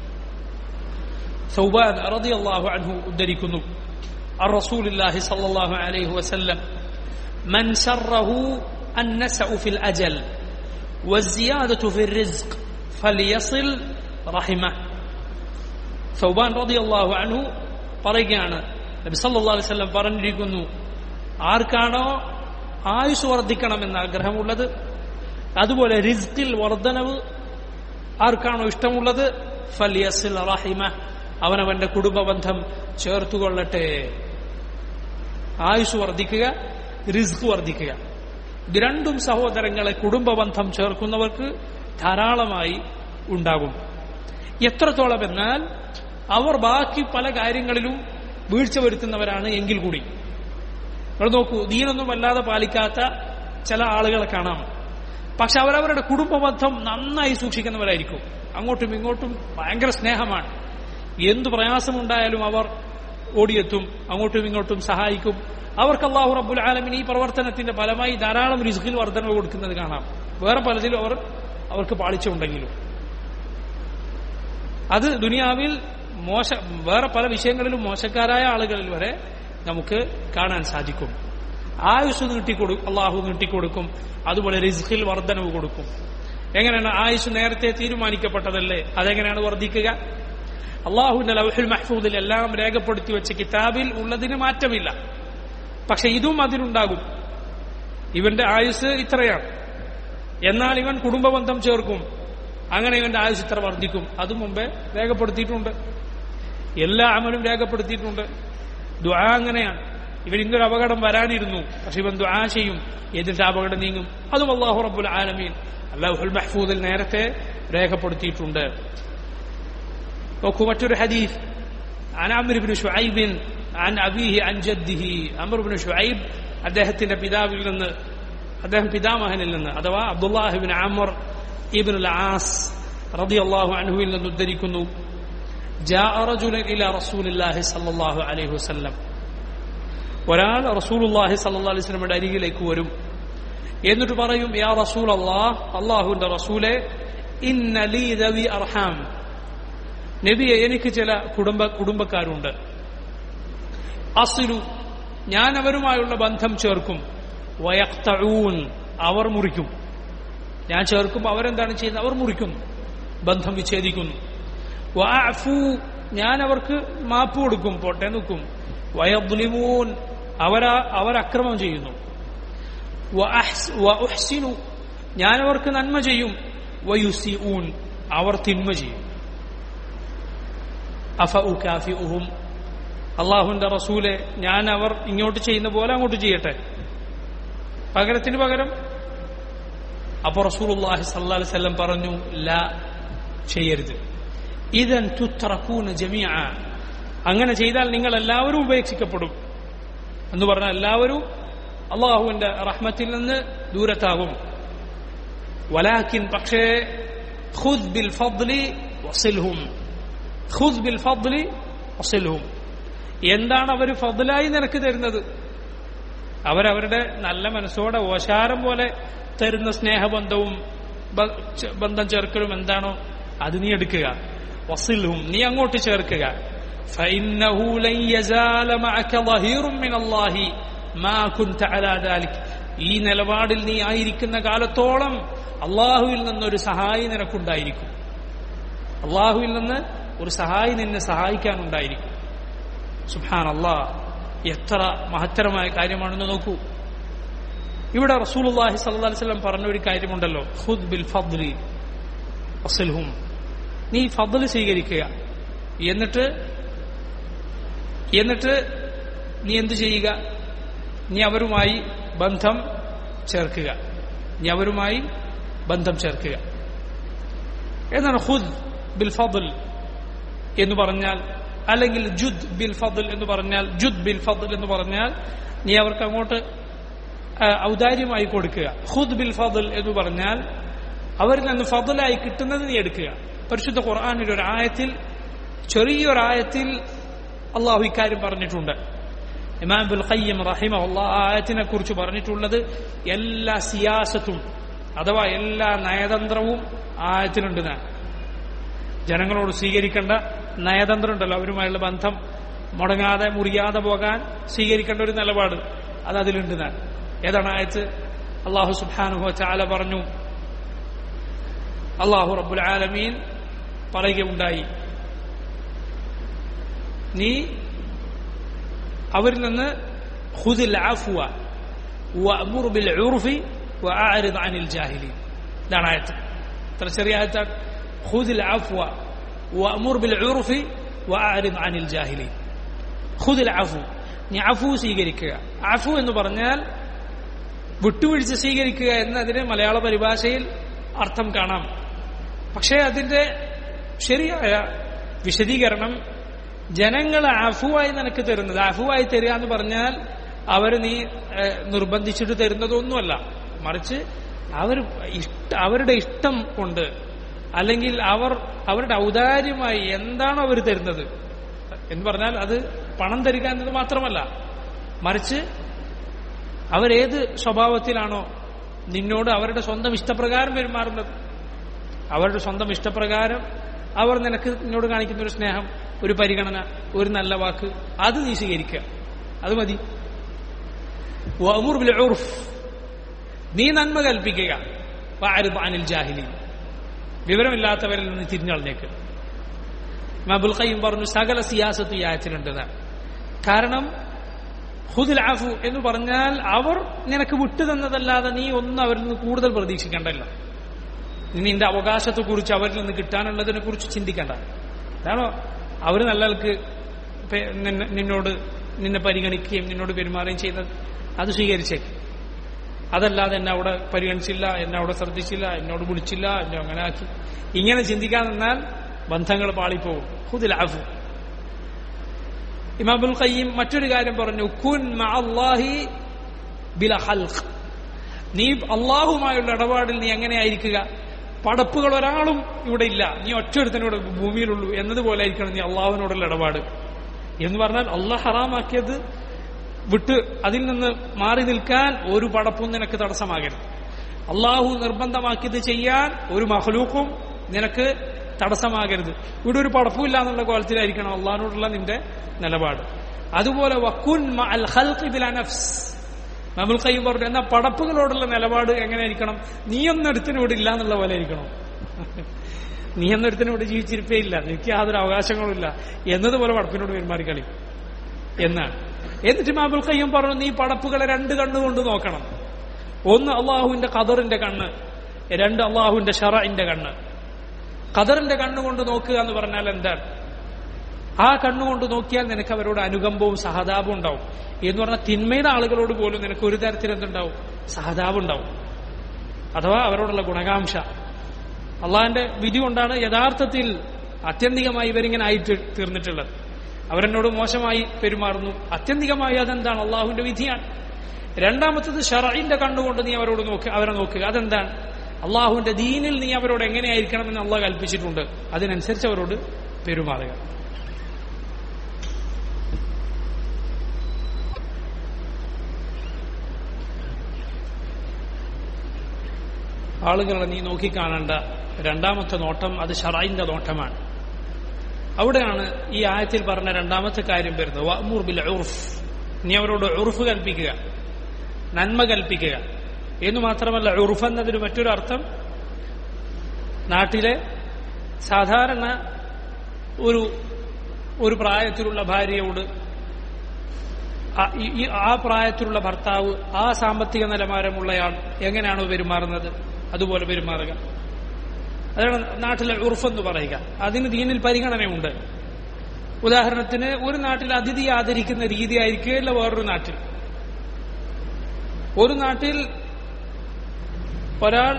ثوبان رضي الله عنه ഉദ്ധരിക്കുന്നു عن رسول الله صلى الله عليه وسلم من سره النسأ في الأجل والزيادة في الرزق فليصل رحمه ثوبان رضي الله عنه പറയുകയാണ് നബി സല്ലല്ലാഹു അലൈഹി വസല്ലം പറഞ്ഞിരിക്കുന്നു ആർക്കാണോ ആയുസ് വർദ്ധിക്കണമെന്ന് ആഗ്രഹമുള്ളത് അതുപോലെ റിസ്കിൽ വർധനവ് ആർക്കാണോ ഇഷ്ടമുള്ളത് ഫലിയസിൽ റഹിമ അവനവന്റെ കുടുംബബന്ധം ചേർത്തുകൊള്ളട്ടെ ആയുസ് വർദ്ധിക്കുക റിസ്ക് വർദ്ധിക്കുക ഇത് രണ്ടും സഹോദരങ്ങളെ കുടുംബബന്ധം ചേർക്കുന്നവർക്ക് ധാരാളമായി ഉണ്ടാകും എത്രത്തോളം എന്നാൽ അവർ ബാക്കി പല കാര്യങ്ങളിലും വീഴ്ച വരുത്തുന്നവരാണ് എങ്കിൽ കൂടി നിങ്ങൾ നോക്കൂ ദീനൊന്നും വല്ലാതെ പാലിക്കാത്ത ചില ആളുകളെ കാണാം പക്ഷെ അവരവരുടെ കുടുംബബന്ധം നന്നായി സൂക്ഷിക്കുന്നവരായിരിക്കും അങ്ങോട്ടും ഇങ്ങോട്ടും ഭയങ്കര സ്നേഹമാണ് എന്തു പ്രയാസമുണ്ടായാലും അവർ ഓടിയെത്തും അങ്ങോട്ടും ഇങ്ങോട്ടും സഹായിക്കും അവർക്ക് അള്ളാഹു റബ്ബുൽ ആലമിൻ ഈ പ്രവർത്തനത്തിന്റെ ഫലമായി ധാരാളം റിസ്കിൽ വർധനവ് കൊടുക്കുന്നത് കാണാം വേറെ പലതിലും അവർ അവർക്ക് പാളിച്ചുണ്ടെങ്കിലും അത് ദുനിയാവിൽ മോശ വേറെ പല വിഷയങ്ങളിലും മോശക്കാരായ ആളുകളിൽ വരെ നമുക്ക് കാണാൻ സാധിക്കും ആയുസ് നീട്ടിക്കൊടു അള്ളാഹു നീട്ടിക്കൊടുക്കും അതുപോലെ റിസ്ഖിൽ വർധനവ് കൊടുക്കും എങ്ങനെയാണ് ആയുസ് നേരത്തെ തീരുമാനിക്കപ്പെട്ടതല്ലേ അതെങ്ങനെയാണ് വർദ്ധിക്കുക അള്ളാഹുവിന്റെ ലൗഹുൽ മഹ്ഫൂദിൽ എല്ലാം രേഖപ്പെടുത്തി വെച്ച കിതാബിൽ ഉള്ളതിന് മാറ്റമില്ല പക്ഷെ ഇതും അതിലുണ്ടാകും ഇവന്റെ ആയുസ് ഇത്രയാണ് എന്നാൽ ഇവൻ കുടുംബബന്ധം ചേർക്കും അങ്ങനെ ഇവന്റെ ആയുസ് ഇത്ര വർദ്ധിക്കും അത് മുമ്പേ രേഖപ്പെടുത്തിയിട്ടുണ്ട് എല്ലാ അമലും രേഖപ്പെടുത്തിയിട്ടുണ്ട് ദുആ അങ്ങനെയാണ് ഇവൻ ഇന്നൊരു അപകടം വരാനിരുന്നു പക്ഷെ ഇവൻ ദുആ ചെയ്യും എന്നിട്ട് ആ അപകടം നീങ്ങും അതും അള്ളാഹു റബ്ബുൽ ആലമീൻ അള്ളാഹുൽ മഹ്ഫൂദിൽ നേരത്തെ രേഖപ്പെടുത്തിയിട്ടുണ്ട് നോക്കൂ മറ്റൊരു ഹദീസ് عن عمرو بن شعيب عن أبيه عن جده عمرو بن شعيب അദ്ദേഹത്തിന്റെ പിതാവിൽ നിന്ന് അദ്ദേഹം പിതാമഹനിൽ നിന്ന് അഥവാ അബ്ദുല്ലാഹിബിൻ അമർ ഇബിൻ ആസ് റളിയല്ലാഹു അൻഹുവിൽ നിന്ന് ഉദ്ധരിക്കുന്നു جاء رجل إلى رسول الله صلى الله عليه وسلم ഒരാൾ റസൂലുള്ളാഹി സല്ലല്ലാഹു അലൈഹി വസല്ലമയുടെ അരികിലേക്ക് വരും എന്നിട്ട് പറയും യാ റസൂൽ അള്ളാഹ് അള്ളാഹുവിന്റെ റസൂലെ ഇന്ന ലീ ദവി അർഹാം നബിയെ എനിക്ക് ചില കുടുംബ കുടുംബക്കാരുണ്ട് അസിലു ഞാൻ അവരുമായുള്ള ബന്ധം ചേർക്കും വയക്തഊൻ അവർ മുറിക്കും ഞാൻ ചേർക്കുമ്പോൾ അവരെന്താണ് ചെയ്യുന്നത് അവർ മുറിക്കുന്നു ബന്ധം വിച്ഛേദിക്കുന്നു വഅഫു ഞാൻ അവർക്ക് മാപ്പ് കൊടുക്കും പോട്ടെ നിൽക്കും വയദ്ലിമൂൻ അവരാ അവരക്രമം ചെയ്യുന്നു വഅഹ്സ്- വഉഹ്സിനു ഞാൻ അവർക്ക് നന്മ ചെയ്യും വയുസിഊൻ അവർ തിന്മ ചെയ്യും അഫ ഉകാഫിഉഹും അള്ളാഹുവിന്റെ റസൂലെ ഞാൻ അവർ ഇങ്ങോട്ട് ചെയ്യുന്ന പോലെ അങ്ങോട്ട് ചെയ്യട്ടെ പകരത്തിന് പകരം അപ്പോൾ റസൂലുള്ളാഹി സല്ലല്ലാഹു അലൈഹി വസല്ലം പറഞ്ഞു ലാ ചെയ്യരുത് ഇതൻ തുത്രക്കൂന ജമിയ അങ്ങനെ ചെയ്താൽ നിങ്ങൾ എല്ലാവരും ഉപേക്ഷിക്കപ്പെടും എന്ന് പറഞ്ഞാൽ എല്ലാവരും അള്ളാഹുവിന്റെ റഹ്മത്തിൽ നിന്ന് ദൂരത്താകും വലാക്കിൻ പക്ഷേ ഖുദ് ബിൽ ഫദ്ലി വസിൽഹും ഖുദ് ബിൽ ഫദ്ലി വസിൽഹും എന്താണ് അവർ ഫദ്ലായി നിനക്ക് തരുന്നത് അവരവരുടെ നല്ല മനസ്സോടെ ഓശാരം പോലെ തരുന്ന സ്നേഹബന്ധവും ബ- ചെ- ബന്ധം ചേർക്കലും എന്താണോ അത് നീ എടുക്കുക വസിൽഹും നീ അങ്ങോട്ട് ചേർക്കുക فإنه لن يزال معك ظهير من الله ما كنت على ذلك ഈ നിലപാടിൽ നീ ആയിരിക്കുന്ന കാലത്തോളം അള്ളാഹുവിൽ നിന്നൊരു സഹായി നിനക്കുണ്ടായിരിക്കും അള്ളാഹുവിൽ നിന്ന് ഒരു സഹായി നിന്നെ സഹായിക്കാനുണ്ടായിരിക്കും സുഹാൻ അള്ളാഹ് എത്ര മഹത്തരമായ കാര്യമാണെന്ന് നോക്കൂ ഇവിടെ റസൂലുള്ളാഹി സല്ലല്ലാഹു അലൈഹി വസല്ലം പറഞ്ഞ ഒരു കാര്യമുണ്ടല്ലോ ഖുദ് ബിൽ ഫദ്ലി അസ്ൽഹും നീ ഫദ്ൽ സ്വീകരിക്കുക എന്നിട്ട് എന്നിട്ട് നീ എന്തു ചെയ്യുക നീ അവരുമായി ബന്ധം ചേർക്കുക നീ അവരുമായി ബന്ധം ചേർക്കുക എന്നാണ് ഖുദ് ബിൽ ഫദ്ൽ എന്ന് പറഞ്ഞാൽ അല്ലെങ്കിൽ ജുദ് ബിൽ ഫദ്ൽ എന്ന് പറഞ്ഞാൽ ജുദ് ബിൽ ഫദ്ൽ എന്ന് പറഞ്ഞാൽ നീ അവർക്ക് അങ്ങോട്ട് ആ, ഔദാര്യമായി കൊടുക്കുക ഖുദ് ബിൽ ഫദ്ൽ എന്ന് പറഞ്ഞാൽ അവരിൽ നിന്ന് ഫضലായി കിട്ടുന്നത് നീ എടുക്കുക പരിശുദ്ധ ഖുർആാനിൽ ഒരു ആയത്തിൽ ചെറിയൊരായത്തിൽ അള്ളാഹു ഇക്കാര്യം പറഞ്ഞിട്ടുണ്ട് ഇമാം ബുൽ ഖയ്യം റഹിമ ആ ആയത്തിനെ കുറിച്ച് പറഞ്ഞിട്ടുള്ളത് എല്ലാ സിയാസത്തും അഥവാ എല്ലാ നയതന്ത്രവും ആയത്തിലുണ്ടെന്നാണ് ജനങ്ങളോട് സ്വീകരിക്കേണ്ട നയതന്ത്രം ഉണ്ടല്ലോ അവരുമായുള്ള ബന്ധം മുടങ്ങാതെ മുറിയാതെ പോകാൻ സ്വീകരിക്കേണ്ട ഒരു നിലപാട് അത് അതിലുണ്ടെന്നാണ് ഏതാണ് ആയത്ത് അള്ളാഹു സുബ്ഹാനുഹു ചാല പറഞ്ഞു അള്ളാഹു റബ്ബുൽ ആലമീൻ പറയുകയുണ്ടായി നീ അവരിൽ നിന്ന് ഖുദിൽ ആഫുവ വഅമുർ ബിൽ ഉർഫി വഅഅരിദ് അനിൽ ജാഹിലീൻ ഇതാണ് ആയത്ത് ഇത്ര ചെറിയ ആയത്താണ് ഖുദിൽ ആഫുവ വഅമുർ ബിൽ ഉർഫി വഅഅരിദ് അനിൽ ജാഹിലീൻ ഖുദിൽ ആഫു നീ അഫു സ്വീകരിക്കുക അഫു എന്ന് പറഞ്ഞാൽ വിട്ടുവീഴ്ച സ്വീകരിക്കുക എന്നതിന് മലയാള പരിഭാഷയിൽ അർത്ഥം കാണാം പക്ഷേ അതിന്റെ ശരിയായ വിശദീകരണം ജനങ്ങൾ അഫുവായി നിനക്ക് തരുന്നത് അഫുവായി തരിക എന്ന് പറഞ്ഞാൽ അവർ നീ ഏഹ്, നിർബന്ധിച്ചിട്ട് തരുന്നതൊന്നുമല്ല മറിച്ച് അവർ ഇഷ്ട അവരുടെ ഇഷ്ടം കൊണ്ട് അല്ലെങ്കിൽ അവർ അവരുടെ ഔദാര്യമായി എന്താണോ അവർ തരുന്നത് എന്ന് പറഞ്ഞാൽ അത് പണം തരിക എന്നത് മാത്രമല്ല മറിച്ച് അവരേത് സ്വഭാവത്തിലാണോ നിന്നോട് അവരുടെ സ്വന്തം ഇഷ്ടപ്രകാരം പെരുമാറുന്നത് അവരുടെ സ്വന്തം ഇഷ്ടപ്രകാരം അവർ നിനക്ക് നിന്നോട് കാണിക്കുന്ന ഒരു സ്നേഹം ഒരു പരിഗണന ഒരു നല്ല വാക്ക് അത് നീ സ്വീകരിക്കുക അത് മതി വഅമുർ ബിൽ ഉർഫ് നീ നന്മ കൽപ്പിക്കുക വഅരിദ് അനിൽ ജാഹിലീൻ വിവരമില്ലാത്തവരിൽ നിന്ന് തിരിഞ്ഞളഞ്ഞേക്ക് മബുൽ ഖയ്യം പറഞ്ഞു സകല സിയാസത്ത് ഈ ആയത്തിലുണ്ടെന്നാണ് കാരണം ഹുദിൽ ആഫു എന്ന് പറഞ്ഞാൽ അവർ നിനക്ക് വിട്ടു തന്നതല്ലാതെ നീ ഒന്നും അവരിൽ നിന്ന് കൂടുതൽ പ്രതീക്ഷിക്കേണ്ടല്ലോ നീ നിന്റെ അവകാശത്തെക്കുറിച്ച് അവരിൽ നിന്ന് കിട്ടാനുള്ളതിനെ കുറിച്ച് ചിന്തിക്കേണ്ട അതാണോ അവർ നല്ലവർക്ക് പെ- നിന്നെ- നിന്നോട് നിന്നെ പരിഗണിക്കുകയും നിന്നോട് പെരുമാറുകയും ചെയ്യുന്നത് അത് സ്വീകരിച്ചേക്ക് അതല്ലാതെ എന്നെ അവിടെ പരിഗണിച്ചില്ല എന്നെ അവിടെ ശ്രദ്ധിച്ചില്ല എന്നോട് വിളിച്ചില്ല എന്നെ അങ്ങനെ ആക്കി ഇങ്ങനെ ചിന്തിക്കാൻ നിന്നാൽ ബന്ധങ്ങൾ പാളിപ്പോകും ഹുദിൽ ആഫു ഇമാബുൽ ഖയ്യിം മറ്റൊരു കാര്യം പറഞ്ഞു കുൻ മഅല്ലാഹി ബില ഹൽഖ് നീ അള്ളാഹുമായുള്ള ഇടപാടിൽ നീ എങ്ങനെയായിരിക്കുക പടപ്പുകൾ ഒരാളും ഇവിടെ ഇല്ല നീ ഒറ്റൊരുത്തനോട് ഭൂമിയിലുള്ളൂ എന്നതുപോലെ ആയിരിക്കണം നീ അള്ളാഹുവിനോടുള്ള ഇടപാട് എന്ന് പറഞ്ഞാൽ അള്ളാഹ് ഹറാമാക്കിയത് വിട്ട് അതിൽ നിന്ന് മാറി നിൽക്കാൻ ഒരു പടപ്പും നിനക്ക് തടസ്സമാകരുത് അള്ളാഹു നിർബന്ധമാക്കിയത് ചെയ്യാൻ ഒരു മഹലൂക്കും നിനക്ക് തടസ്സമാകരുത് ഇവിടെ ഒരു പടപ്പുമില്ല എന്നുള്ള കോലത്തിലായിരിക്കണം അള്ളാഹിനോടുള്ള നിന്റെ നിലപാട് അതുപോലെ വക്കുൻ മഅൽ ഖൽഖി ബിലാ നഫ്സ് നമ്മൾ കൈ പറഞ്ഞു എന്നാ പടപ്പുകളോടുള്ള നിലപാട് എങ്ങനെയായിരിക്കണം നീയൊന്നും എടുത്തിനോട് ഇല്ല എന്നുള്ള പോലെ ആയിരിക്കണം നീയൊന്നും എടുത്തിനോട് ജീവിച്ചിരിപ്പേ ഇല്ല നിനക്ക് യാതൊരു അവകാശങ്ങളും ഇല്ല എന്നതുപോലെ പടപ്പിനോട് പെരുമാറിക്കളി എന്നാണ് എന്നിട്ട് മാബുൽ കയ്യും പറഞ്ഞു നീ പടപ്പുകളെ രണ്ട് കണ്ണുകൊണ്ട് നോക്കണം ഒന്ന് അള്ളാഹുവിന്റെ ഖദറിന്റെ കണ്ണ് രണ്ട് അള്ളാഹുവിന്റെ ഷറഇന്റെ കണ്ണ് ഖദറിന്റെ കണ്ണുകൊണ്ട് നോക്കുക എന്ന് പറഞ്ഞാൽ എന്താണ് ആ കണ്ണുകൊണ്ട് നോക്കിയാൽ നിനക്ക് അവരോട് അനുകമ്പവും സഹതാപവും ഉണ്ടാവും എന്ന് പറഞ്ഞാൽ തിന്മയുടെ ആളുകളോട് പോലും നിനക്ക് ഒരു തരത്തിൽ എന്തുണ്ടാവും സഹതാപം ഉണ്ടാവും അഥവാ അവരോടുള്ള ഗുണകാംക്ഷ അള്ളാഹിന്റെ വിധി കൊണ്ടാണ് യഥാർത്ഥത്തിൽ അത്യന്തികമായി ഇവരിങ്ങനെ ആയിട്ട് തീർന്നിട്ടുള്ളത് അവരെന്നോട് മോശമായി പെരുമാറുന്നു അത്യന്തികമായി അതെന്താണ് അള്ളാഹുവിന്റെ വിധിയാണ് രണ്ടാമത്തത് ഷറൈന്റെ കണ്ണുകൊണ്ട് നീ അവരോട് നോക്ക് അവരെ നോക്കുക അതെന്താണ് അള്ളാഹുവിന്റെ ദീനിൽ നീ അവരോട് എങ്ങനെയായിരിക്കണമെന്ന് അള്ളാഹ് കൽപ്പിച്ചിട്ടുണ്ട് അതിനനുസരിച്ച് അവരോട് പെരുമാറുക ആളുകളെ നീ നോക്കിക്കാണേണ്ട രണ്ടാമത്തെ നോട്ടം അത് ഷറായിന്റെ നോട്ടമാണ് അവിടെയാണ് ഈ ആയത്തിൽ പറഞ്ഞ രണ്ടാമത്തെ കാര്യം വരുന്നത് വഅ്മുർ ബിൽ ഉർഫ് നീ അവരോട് ഉറുഫ് കൽപ്പിക്കുക നന്മ കൽപ്പിക്കുക എന്ന് മാത്രമല്ല ഉറുഫ് എന്നതിന് മറ്റൊരു അർത്ഥം നാട്ടിലെ സാധാരണ ഒരു ഒരു പ്രായത്തിലുള്ള ഭാര്യയോട് ആ- ഈ- ഈ- ആ പ്രായത്തിലുള്ള ഭർത്താവ് ആ സാമ്പത്തിക നിലവാരമുള്ളയാൾ എങ്ങനെയാണോ പെരുമാറുന്നത് അതുപോലെ പെരുമാറുക അതാണ് നാട്ടിലെ ഉറുഫ് എന്ന് പറയുക അതിന് ദീനിൽ പരിഗണനയുണ്ട് ഉദാഹരണത്തിന് ഒരു നാട്ടിൽ അതിഥി ആദരിക്കുന്ന രീതി ആയിരിക്കുകയില്ല വേറൊരു നാട്ടിൽ ഒരു നാട്ടിൽ ഒരാൾ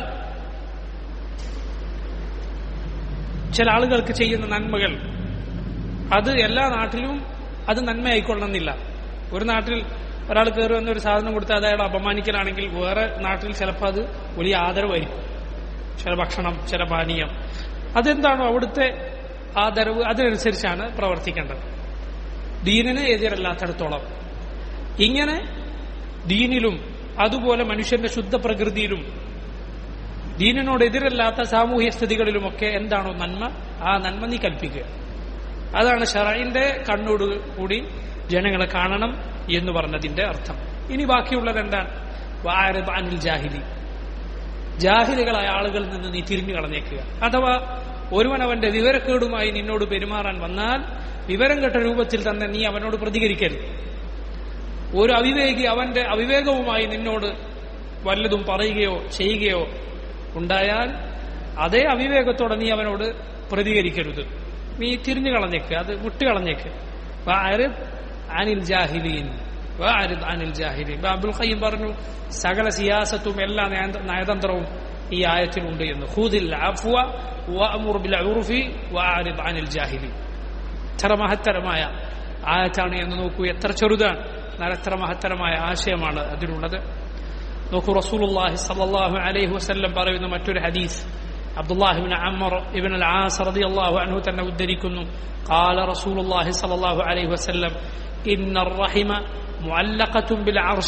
ചില ആളുകൾക്ക് ചെയ്യുന്ന നന്മകൾ അത് എല്ലാ നാട്ടിലും അത് നന്മയായിക്കൊള്ളണമെന്നില്ല ഒരു നാട്ടിൽ ഒരാൾ കയറി വന്ന ഒരു സാധനം കൊടുത്ത് അത് അയാളെ അപമാനിക്കലാണെങ്കിൽ വേറെ നാട്ടിൽ ചിലപ്പോൾ അത് വലിയ ആദരവായിരിക്കും ചില ഭക്ഷണം ചില പാനീയം അതെന്താണോ അവിടുത്തെ ആദരവ് അതിനനുസരിച്ചാണ് പ്രവർത്തിക്കേണ്ടത് ദീനിന് എതിരല്ലാത്തടത്തോളം ഇങ്ങനെ ദീനിലും അതുപോലെ മനുഷ്യന്റെ ശുദ്ധ പ്രകൃതിയിലും ദീനിനോട് എതിരല്ലാത്ത സാമൂഹ്യ സ്ഥിതികളിലുമൊക്കെ എന്താണോ നന്മ ആ നന്മ നീ കൽപ്പിക്കുക അതാണ് ഷറൈന്റെ കണ്ണോട് കൂടി ജനങ്ങളെ കാണണം എന്ന് പറഞ്ഞതിന്റെ അർത്ഥം ഇനി ബാക്കിയുള്ളത് എന്താണ് വാരദ് അനിൽ ജാഹിലി ജാഹിലുകളായ ആളുകളിൽ നിന്ന് നീ തിരിഞ്ഞു കളഞ്ഞേക്കുക അഥവാ ഒരുവൻ അവന്റെ വിവരക്കേടുമായി നിന്നോട് പെരുമാറാൻ വന്നാൽ വിവരം കെട്ട രൂപത്തിൽ തന്നെ നീ അവനോട് പ്രതികരിക്കരുത് ഒരു അവിവേകി അവന്റെ അവിവേകവുമായി നിന്നോട് വല്ലതും പറയുകയോ ചെയ്യുകയോ ഉണ്ടായാൽ അതേ അവിവേകത്തോടെ നീ അവനോട് പ്രതികരിക്കരുത് നീ തിരിഞ്ഞു കളഞ്ഞേക്ക് അത് വിട്ടുകളഞ്ഞേക്ക് വാരിദ് അനിൽ ജാഹിലീൻ വാരിദ് അനിൽ ജാഹിലീൻ ഇപ്പൊ അബ്ദുൽ ഖയ്യം പറഞ്ഞു സകല സിയാസത്തും എല്ലാ നയന്ത- നയതന്ത്രവും ഈ ആയത്തിലുണ്ട് എന്ന് ഹൂദിൽ അഫ്വ വഅമുർ ബിൽ ഉർഫി വഅരിദ് അനിൽ ജാഹിലീൻ എത്ര മഹത്തരമായ ആയത്താണ് എന്ന് നോക്കൂ എത്ര ചെറുതാണ് എന്നാൽ എത്ര മഹത്തരമായ ആശയമാണ് അതിലുള്ളത് നോക്കൂ റസൂലുള്ളാഹി സല്ലല്ലാഹു അലൈഹി വസല്ലം പറയുന്ന മറ്റൊരു ഹദീസ് Abdullahi ibn Amr ibn al As റളിയല്ലാഹു അൻഹു തന്നെ ഉദ്ധരിക്കുന്നു قال رسول الله صلى الله عليه وسلم إن الرحم معلقة بالعرش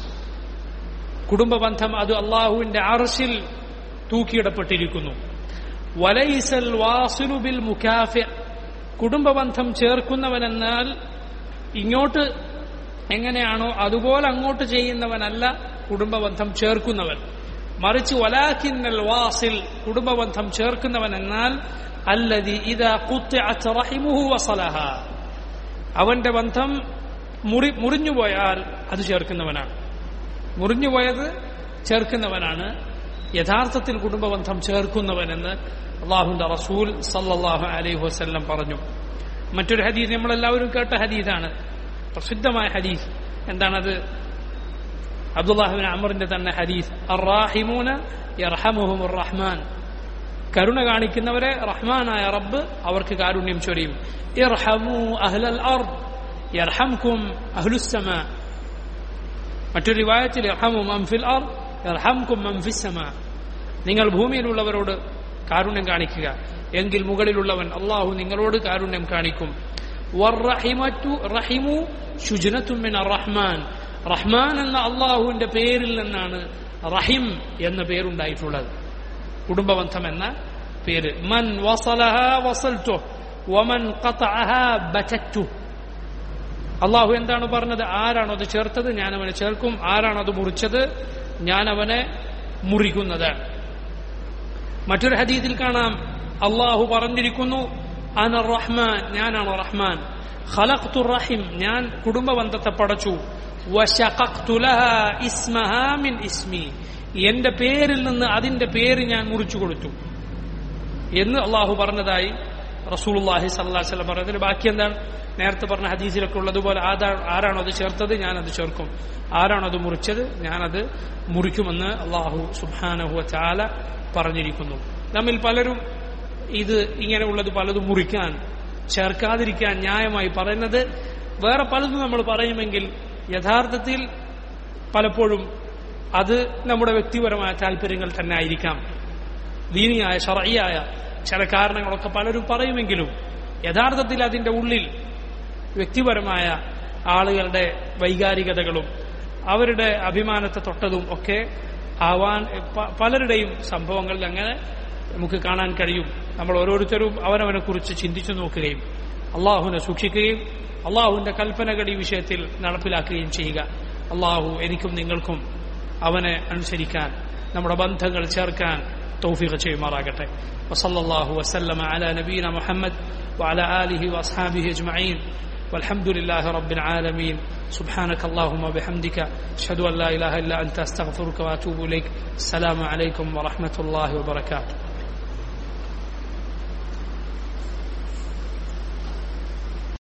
കുടുംബ ബന്ധം അത് അള്ളാഹുവിന്റെ അർശിൽ തൂക്കിയിടപ്പെട്ടിരിക്കുന്നു വലൈസൽ വാസിലു ബിൽ മുക്കാഫി കുടുംബ ബന്ധം ചേർക്കുന്നവനെന്നാൽ ഇങ്ങോട്ട് എങ്ങനെയാണോ അതുപോലെ അങ്ങോട്ട് ചെയ്യുന്നവനല്ല കുടുംബബന്ധം ചേർക്കുന്നവൻ മറിച്ച് വലാക്കിന്നൽ വാസിൽ കുടുംബബന്ധം ചേർക്കുന്നവൻ എന്നാൽ അല്ലതി ഇതാ ഖുത്തിഅത് റഹിമുഹു വസലഹ അവന്റെ ബന്ധം മുറി മുറിഞ്ഞുപോയാൽ അത് ചേർക്കുന്നവനാണ് മുറിഞ്ഞുപോയത് ചേർക്കുന്നവനാണ് യഥാർത്ഥത്തിൽ കുടുംബബന്ധം ചേർക്കുന്നവനെന്ന് അള്ളാഹുന്റെ റസൂൽ സല്ലല്ലാഹു അലൈഹി വസല്ലം പറഞ്ഞു മറ്റൊരു ഹദീസ് നമ്മളെല്ലാവരും കേട്ട ഹദീസാണ് പ്രസിദ്ധമായ ഹദീസ് എന്താണത് അബ്ദുല്ലാഹിബിൻ അമറിന്റെ തന്നെ ഹദീസ് അറാഹിമൂന യർഹമുഹുമുർ റഹ്മാൻ കരുണ കാണിക്കുന്നവരെ റഹ്മാനായ റബ്ബ് അവർക്ക് കാരുണ്യം ചൊരിയും ഇർഹമു അഹ്ലൽ അർദ് യർഹംകും അഹ്ലുസ്സമാ മറ്റൊരു റിവായത്തിൽ ഇർഹമു മൻഫിൽ അർദ് യർഹംകും മൻഫിസ്സമാ നിങ്ങൾ ഭൂമിയിലുള്ളവരോട് കാരുണ്യം കാണിക്കുക എങ്കിൽ മുകളിലുള്ളവൻ അള്ളാഹു നിങ്ങളോട് കാരുണ്യം കാണിക്കും വറഹിമറ്റു റഹിമു ശുജനത്തും മിന റഹ്മാൻ റഹ്മാൻ എന്ന അള്ളാഹുവിന്റെ പേരിൽ നിന്നാണ് റഹിം എന്ന പേരുണ്ടായിട്ടുള്ളത് കുടുംബബന്ധം എന്ന പേര് മൻ വസലഹ വസൽറ്റു വമൻ ഖതഅഹ ബതറ്റു അള്ളാഹു എന്താണ് പറഞ്ഞത് ആരാണോ അത് ചേർത്തത് ഞാൻ അവനെ ചേർക്കും ആരാണോ അത് മുറിച്ചത് ഞാൻ അവനെ മുറിക്കുന്നതാണ് മറ്റൊരു ഹദീസിൽ കാണാം അള്ളാഹു പറഞ്ഞിരിക്കുന്നു അന റഹ്മാൻ ഞാനാണ് റഹ്മാൻ ഖലഖ്തു റഹിം ഞാൻ കുടുംബബന്ധത്തെ പടച്ചു വശഖഖ്തു ലഹാ ഇസ്മഹാ മിൻ ഇസ്മി എന്റെ പേരിൽ നിന്ന് അതിന്റെ പേര് ഞാൻ മുറിച്ചു കൊടുത്തു എന്ന് അള്ളാഹു പറഞ്ഞതായി റസൂലുള്ളാഹി സ്വല്ലല്ലാഹി അലൈഹി വസല്ലം പറഞ്ഞതിന് ബാക്കി എന്താണ് നേരത്തെ പറഞ്ഞ ഹദീസിലൊക്കെ ഉള്ളതുപോലെ ആധാ ആരാണോ അത് ചേർത്തത് ഞാനത് ചേർക്കും ആരാണോ അത് മുറിച്ചത് ഞാനത് മുറിക്കുമെന്ന് അള്ളാഹു സുബാനഹു ചാല പറഞ്ഞിരിക്കുന്നു നമ്മിൽ പലരും ഇത് ഇങ്ങനെയുള്ളത് പലതും മുറിക്കാൻ ചേർക്കാതിരിക്കാൻ ന്യായമായി പറയുന്നത് വേറെ പലതും നമ്മൾ പറയുമെങ്കിൽ യഥാർത്ഥത്തിൽ പലപ്പോഴും അത് നമ്മുടെ വ്യക്തിപരമായ താല്പര്യങ്ങൾ തന്നെ ആയിരിക്കാം ദീനിയായ ഷറയ്യായ ചില കാരണങ്ങളൊക്കെ പലരും പറയുമെങ്കിലും യഥാർത്ഥത്തിൽ അതിന്റെ ഉള്ളിൽ വ്യക്തിപരമായ ആളുകളുടെ വൈകാരികതകളും അവരുടെ അഭിമാനത്തെ തൊട്ടതും ഒക്കെ ആവാൻ പ- പലരുടെയും സംഭവങ്ങളിൽ അങ്ങനെ നമുക്ക് കാണാൻ കഴിയും നമ്മൾ ഓരോരുത്തരും അവനവനെ കുറിച്ച് ചിന്തിച്ചു നോക്കുകയും അള്ളാഹുവിനെ സൂക്ഷിക്കുകയും അള്ളാഹുവിന്റെ കൽപ്പനകൾ ഈ വിഷയത്തിൽ നടപ്പിലാക്കുകയും ചെയ്യുക അള്ളാഹു എനിക്കും നിങ്ങൾക്കും അവനെ അനുസരിക്കാൻ നമ്മുടെ ബന്ധങ്ങൾ ചേർക്കാൻ തൗഫീഖ് ചെയ്യുമാറാകട്ടെ വസല്ലല്ലാഹു വസല്ലമ അല നബീന മുഹമ്മദ് وعلى آله وأصحابه أجمعين والحمد لله رب العالمين سبحانك اللهم وبحمدك أشهد أن لا إله إلا أنت أستغفرك وأتوب إليك السلام عليكم ورحمة الله وبركاته